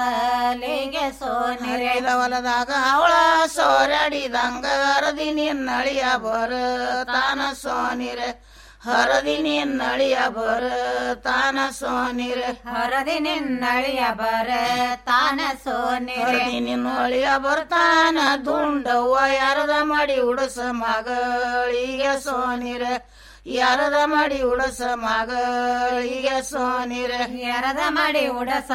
ನಸಲಿಗೆ ಸೋನಿರೆ ಹರಿದ ಹೊಲದಾಗ ಅವಳ ಸೋರಡಿದಂಗ ಹರದಿ ನಿನ್ನಳಿಯ ಬರ ತಾನ ಸೋನಿರೆ ಹರದಿ ನಿನ್ನಳಿಯ ಬರ ತಾನ ಸೋನಿರೆ ಹರದಿ ನಿನ್ನಳಿಯ ಬರ ತಾನ ಸೋನಿರೆ ಹರದಿ ನಿನ್ನಳಿಯ ಬರ್ತಾನ ದುಂಡವ್ವ ಯಾರದ ಮಡಿ ಉಡಸ ಮಗಳಿಗೆ ಸೋನಿರೆ ಯಾರದ ಮಾಡಿ ಉಡಸ ಮಗಳಿಗೆ ಸೋನಿರೆ ಎರದ ಮಾಡಿ ಉಡಸ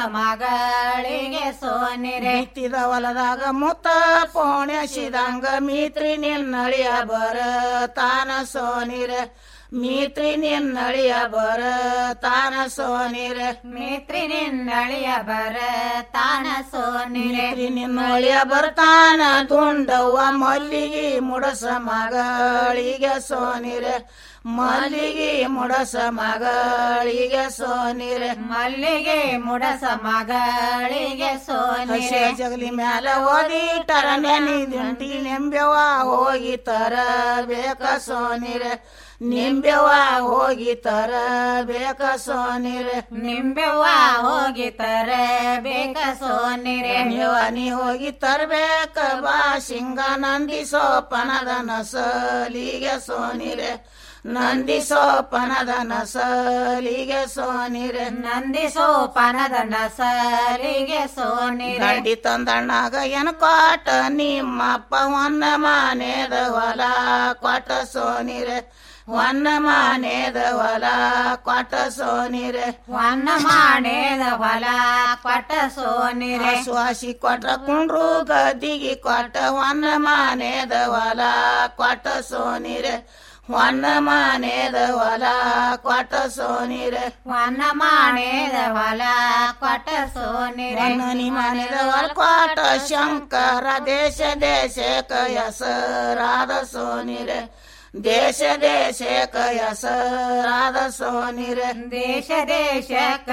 ಮಗಳಿಗೆ ಸೋನಿರೆ ಬಿತ್ತಿದ ಹೊಲದಾಗ ಮುತ್ತ ಪೋಣ್ಯಸಿದಂಗ ಮೀತ್ರಿ ನಿನ್ನಳಿಯ ಬರ ತಾನ ಸೋನಿರೆ ಮೀತ್ರಿ ನಿನ್ನಳಿಯ ಬರ ತಾನ ಸೋನಿರೆ ಮಿತ್ರಿ ನಿನ್ನಳಿಯ ಬರ ತಾನ ಸೋನಿರೆ ಮೀತ್ರಿ ನಿನ್ನಳಿಯ ಬರ್ತಾನ ದುಂಡವ್ವ ಮಲ್ಲಿಗೆ ಮುಡಸ ಮಗಳಿಗೆ ಸೋನಿರೆ ಮಲ್ಲಿಗೆ ಮುಡಸ ಮಗಳಿಗೆ ಸೋನಿರೆ ಮಲ್ಲಿಗೆ ಮುಡಸ ಮಗಳಿಗೆ ಹಸೆ ಸೋನಿರೆ ಜಗಲಿ ಮ್ಯಾಲ ಓದಿಟ್ಟರ ನೆನಿದಿಂಟಿ ನೆಂಬೆವ ಹೋಗಿ ತರ ಬೇಕ ಸೋನಿರೆ ನಿಂಬೆವ ಹೋಗಿ ತರ ಬೇಕ ಸೋನಿರೆ ನಿಂಬೆವ್ವ ಹೋಗಿ ತರ ಬೇಕ ಸೋನಿರೆ ನೀವ ನೀ ಹೋಗಿ ತರ್ಬೇಕ ಬಾ ಸಿಂಗ ನಂದಿ ಸೋಪನದ ನಸಲಿಗೆ ಸೋನಿರೆ ನಂದಿ ಸೋಪನದ ನಸಲಿಗೆ ಸೋನಿರೆ ನಂದಿ ಸೋಪಾನದ ನಸಲಿಗೆ ಸೋನಿರೆ ಗಡ್ಡಿ ತಂದಣ್ಣಾಗ ಏನ್ ಕೊಟ್ಟ ನಿಮ್ಮಪ್ಪ ಒನ್ನ ಮಾನೇದ ಹೊಲ ಕೊಟ್ಟ ಸೋನಿರೆ ಒನ್ನ ಮಾನೇದ ಹೊಲ ಕೊಟ್ಟ ಸೋನಿರೆ ವನ್ನ ಮಾಡೇದ ಹೊಲ ಕೊಟ್ಟ ಸೋನಿರೆ ಸುವಾಸಿ ಕೊಟ್ರ ಕುಂಡ್ರು ಗದ್ದಿಗೆ ಕೊಟ್ಟ ಒನ್ನ ಮಾನೇದ ಹೊಲ ಕೊಟ್ಟ ಸೋನಿರೆ ಒನ್ನ ಮಾನೇದ ಹೊಲ ಕೊಟ್ಟ ಸೋನಿರೆ ವನ್ನ ಮಾಡೇದ ಹೊಲ ಕೊಟ್ಟ ಸೋನಿರೆ ವನ್ನನಿ ಮಾನೇದ ಹೊಲ ಕೊಟ್ಟ ಶಂಕರ ದೇಶ ದೇಶಕ ಹೆಸರಾದ ಸೋನಿರೆ ದೇಶ ದೇಶಕ ಹೆಸರಾದ ಸೋನಿರೆ ದೇಶ ದೇಶಕ್ಕ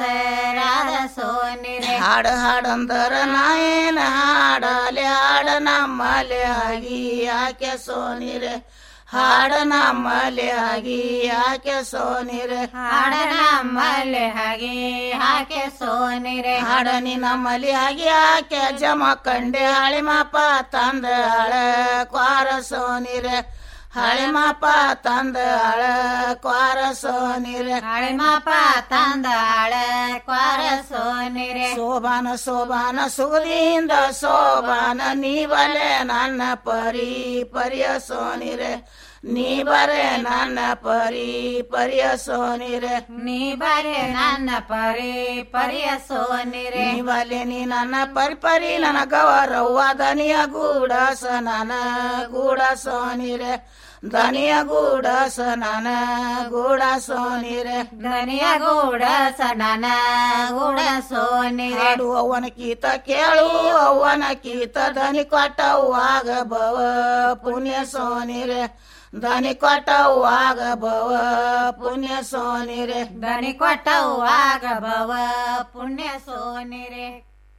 ಹೆಸರಾದ ಸೋನಿರೆ ಹಾಡ ಹಾಡಂದರ ನಾಯೇನ ಹಾಡಲೆ ಹಾಡ ನಮ್ಮಲೆ ಆಗಿ ಯಾಕೆ ಸೋನಿರೆ ಹಾಡ ನಮ್ಮಲೆ ಆಗಿ ಯಾಕೆ ಸೋನಿರೆ ಹಾಡ ನಮ್ಮಲ್ಲಿ ಹಾಗೆ ಹಾಕೆ ಸೋನಿರೆ ಹಾಡನಿ ನಮ್ಮಲಿ ಆಗಿ ಯಾಕೆ ಜಮ ಕಂಡೆ ಹಳೆ ಮಾಪ ತಂದ ಹಳ ಕ್ವಾರ ಸೋನಿರೆ ಹಳೆ ಮಾಪ ತಂದ ಹಳ ಕ್ವಾರ ಸೋನಿರೆ ಹಳೆ ಮಾಪ ತಂದ ಹಳ ಕ್ವಾರ ಸೋನಿರೆ ಶೋಭಾನ ಶೋಭಾನ ಸುಗದಿಂದ ಶೋಭಾನ ನೀ ಬಲೆ ನನ್ನ ಪರಿ ಪರಿಯ ಸೋನಿರೆ ನೀ ಬರೆ ನನ್ನ ಪರಿ ಪರಿಯ ಸೋನಿರೆ ನೀ ಬರೆ ನನ್ನ ಪರಿ ಪರಿಯ ಸೋನಿರೆ ನೀ ಬಲೆ ನೀ ನನ್ನ ಪರಿ ಪರಿ ನನ್ನ ಗೌರವ್ವ ದನಿಯ ಗೂಡಸ ನನ್ನ ಗೂಡ ಸೋನಿರೆ ದನಿಯ ಗೂಡಸ ನನ್ನ ಗೂಡ ಸೋನಿರೆ ದನಿಯ ಗೂಡ ಸನನ ಗೂಡ ಸೋನಿರೆ ಹಾಡು ಅವನ ಕೀತ ಕೇಳು ಅವನ ಕೀತ ದನಿ ಕೊಟ್ಟವ್ವಾಗ ಭವ ಪುಣ್ಯ ಸೋನಿರೆ ದನಿ ಕೊಟ್ಟವ್ವಾಗ ಭವ ಪುಣ್ಯ ಸೋನಿರೆ ದನಿ ಕೊಟ್ಟವ್ವಾಗ ಭವ ಪುಣ್ಯ ಸೋನಿರೆ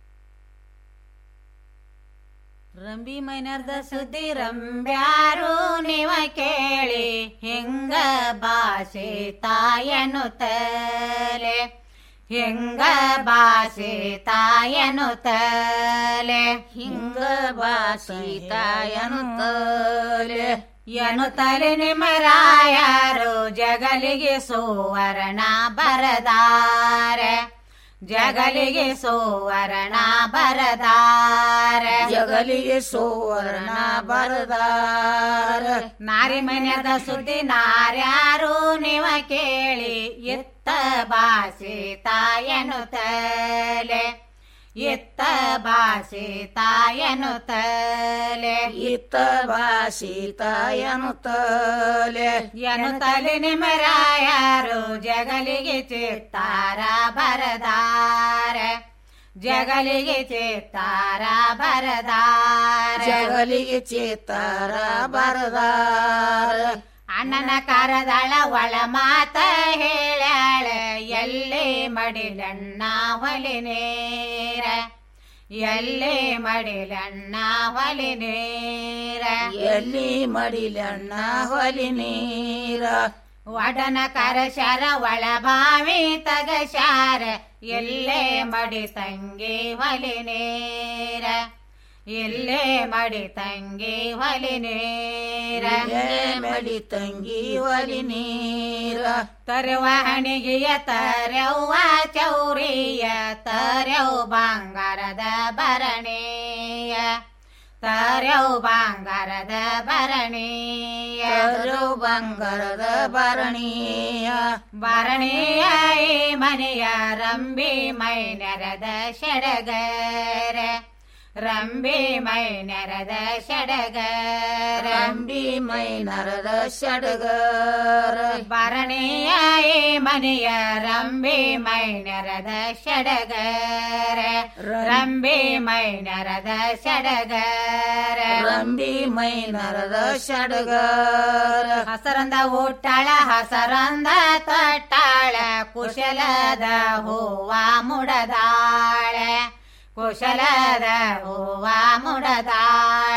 ರಂಬಿ ಮೈನರ್ದ ಸುದ್ದಿ ರಂಬ್ಯಾರು ನೀವ ಕೇಳಿ ಹೆಂಗ ಭಾಷೆ ತಾಯನು ತಲೆ ಹೆಂಗ ಭಾಷೆ ತಾಯನು ತಲೆ ಹಿಂಗ ಬಾಸಿ ತಾಯನು ತಲೆ ಎನು ತಲೆ ನಿಮರಾಯಾರು ಜಗಲಿಗೆ ಸುವರ್ಣ ಬರದಾರೆ ಜಗಲಿಗೆ ಸುವರ್ಣ ಬರದಾರೆ ಜಗಲಿಗೆ ಸುವರ್ಣ ಬರದಾರ ನಾರಿ ಮನ್ಯದ ಸುದ್ದಿ ನಾರ್ಯಾರು ನೀವ ಕೇಳಿ ಎತ್ತ ಬಾಸಿ ತಾಯನು ತಲೆ ಎತ್ತ ಬಾಸಿ ತಾಯನು ತಲೆ ಇತ್ತ ಬಾಸಿ ತಾಯನು ತಲೆ ಎನು ತಲೆ ನಿಮರಾಯಾರು ಜಗಲಿಗೆ ಚಿತ್ತಾರ ಬರದಾರ ಜಗಲಿಗೆ ಚಿತ್ತಾರ ಬರದಾರ ಜಗಲಿಗೆ ಚೇತಾರ ಬರದಾರ ಅಣ್ಣನ ಕರದಳ ಒಳ ಮಾತ ಹೇಳ್ಯಾಳ ಎಲ್ಲೇ ಮಡಿಲಣ್ಣ ಹೊಲಿನೇರ ಎಲ್ಲೇ ಮಡಿಲಣ್ಣ ಹೊಲಿನೇರ ಎಲ್ಲಿ ಮಡಿಲಣ್ಣ ಹೊಲಿ ನೀರ ಒಡನ ಕರಶರ ಒಳ ಬಾವಿ ತಗಶಾರ ಎಲ್ಲೇ ಮಡಿ ತಂಗಿ ಹೊಲಿನೇರ ಎಲ್ಲೇ ಮಡಿ ತಂಗಿ ಹೊಲಿನೇರ ಎಲ್ಲೇ ಮಡಿ ತಂಗಿ ಹೊಲಿ ನೀರ ತರವ ಹಣಿಗೆಯ ತರವ್ವ ಚೌರಿಯ ತರವ್ ಬಂಗಾರದ ಭರಣೆಯ ತರವು ಬಂಗಾರದ ಭರಣಿಯ ತರವು ಬಂಗಾರದ ಭರಣಿಯ ಭರಣಿಯ ಈ ಮನೆಯ ರಂಬಿ ಮೈ ನೆರದ ಶಡಗರ ರಂಬಿ ಮೈ ನೆರದ ಶಡಗರ ರಂಬಿ ಮೈ ನರದ ಸಡಗರ ಭರಣಿಯ ಈ ಮನೆಯ ರಂಬಿ ಮೈ ನೆರದ ಶಡಗರ ರಂಬಿ ಮೈ ನೆರದ ಶಡಗರ ರಂಬಿ ಮೈ ನರದ ಸಡಗರ ಹಸರಂದ ಊಟಾಳ ಹಸರಂದ ತೊಟ್ಟಾಳ ಕುಶಲದ ಹೂವ ಮುಡದಾಳೆ ಕುಶಲದ ಹೂವ ಮುಡದಾಳೆ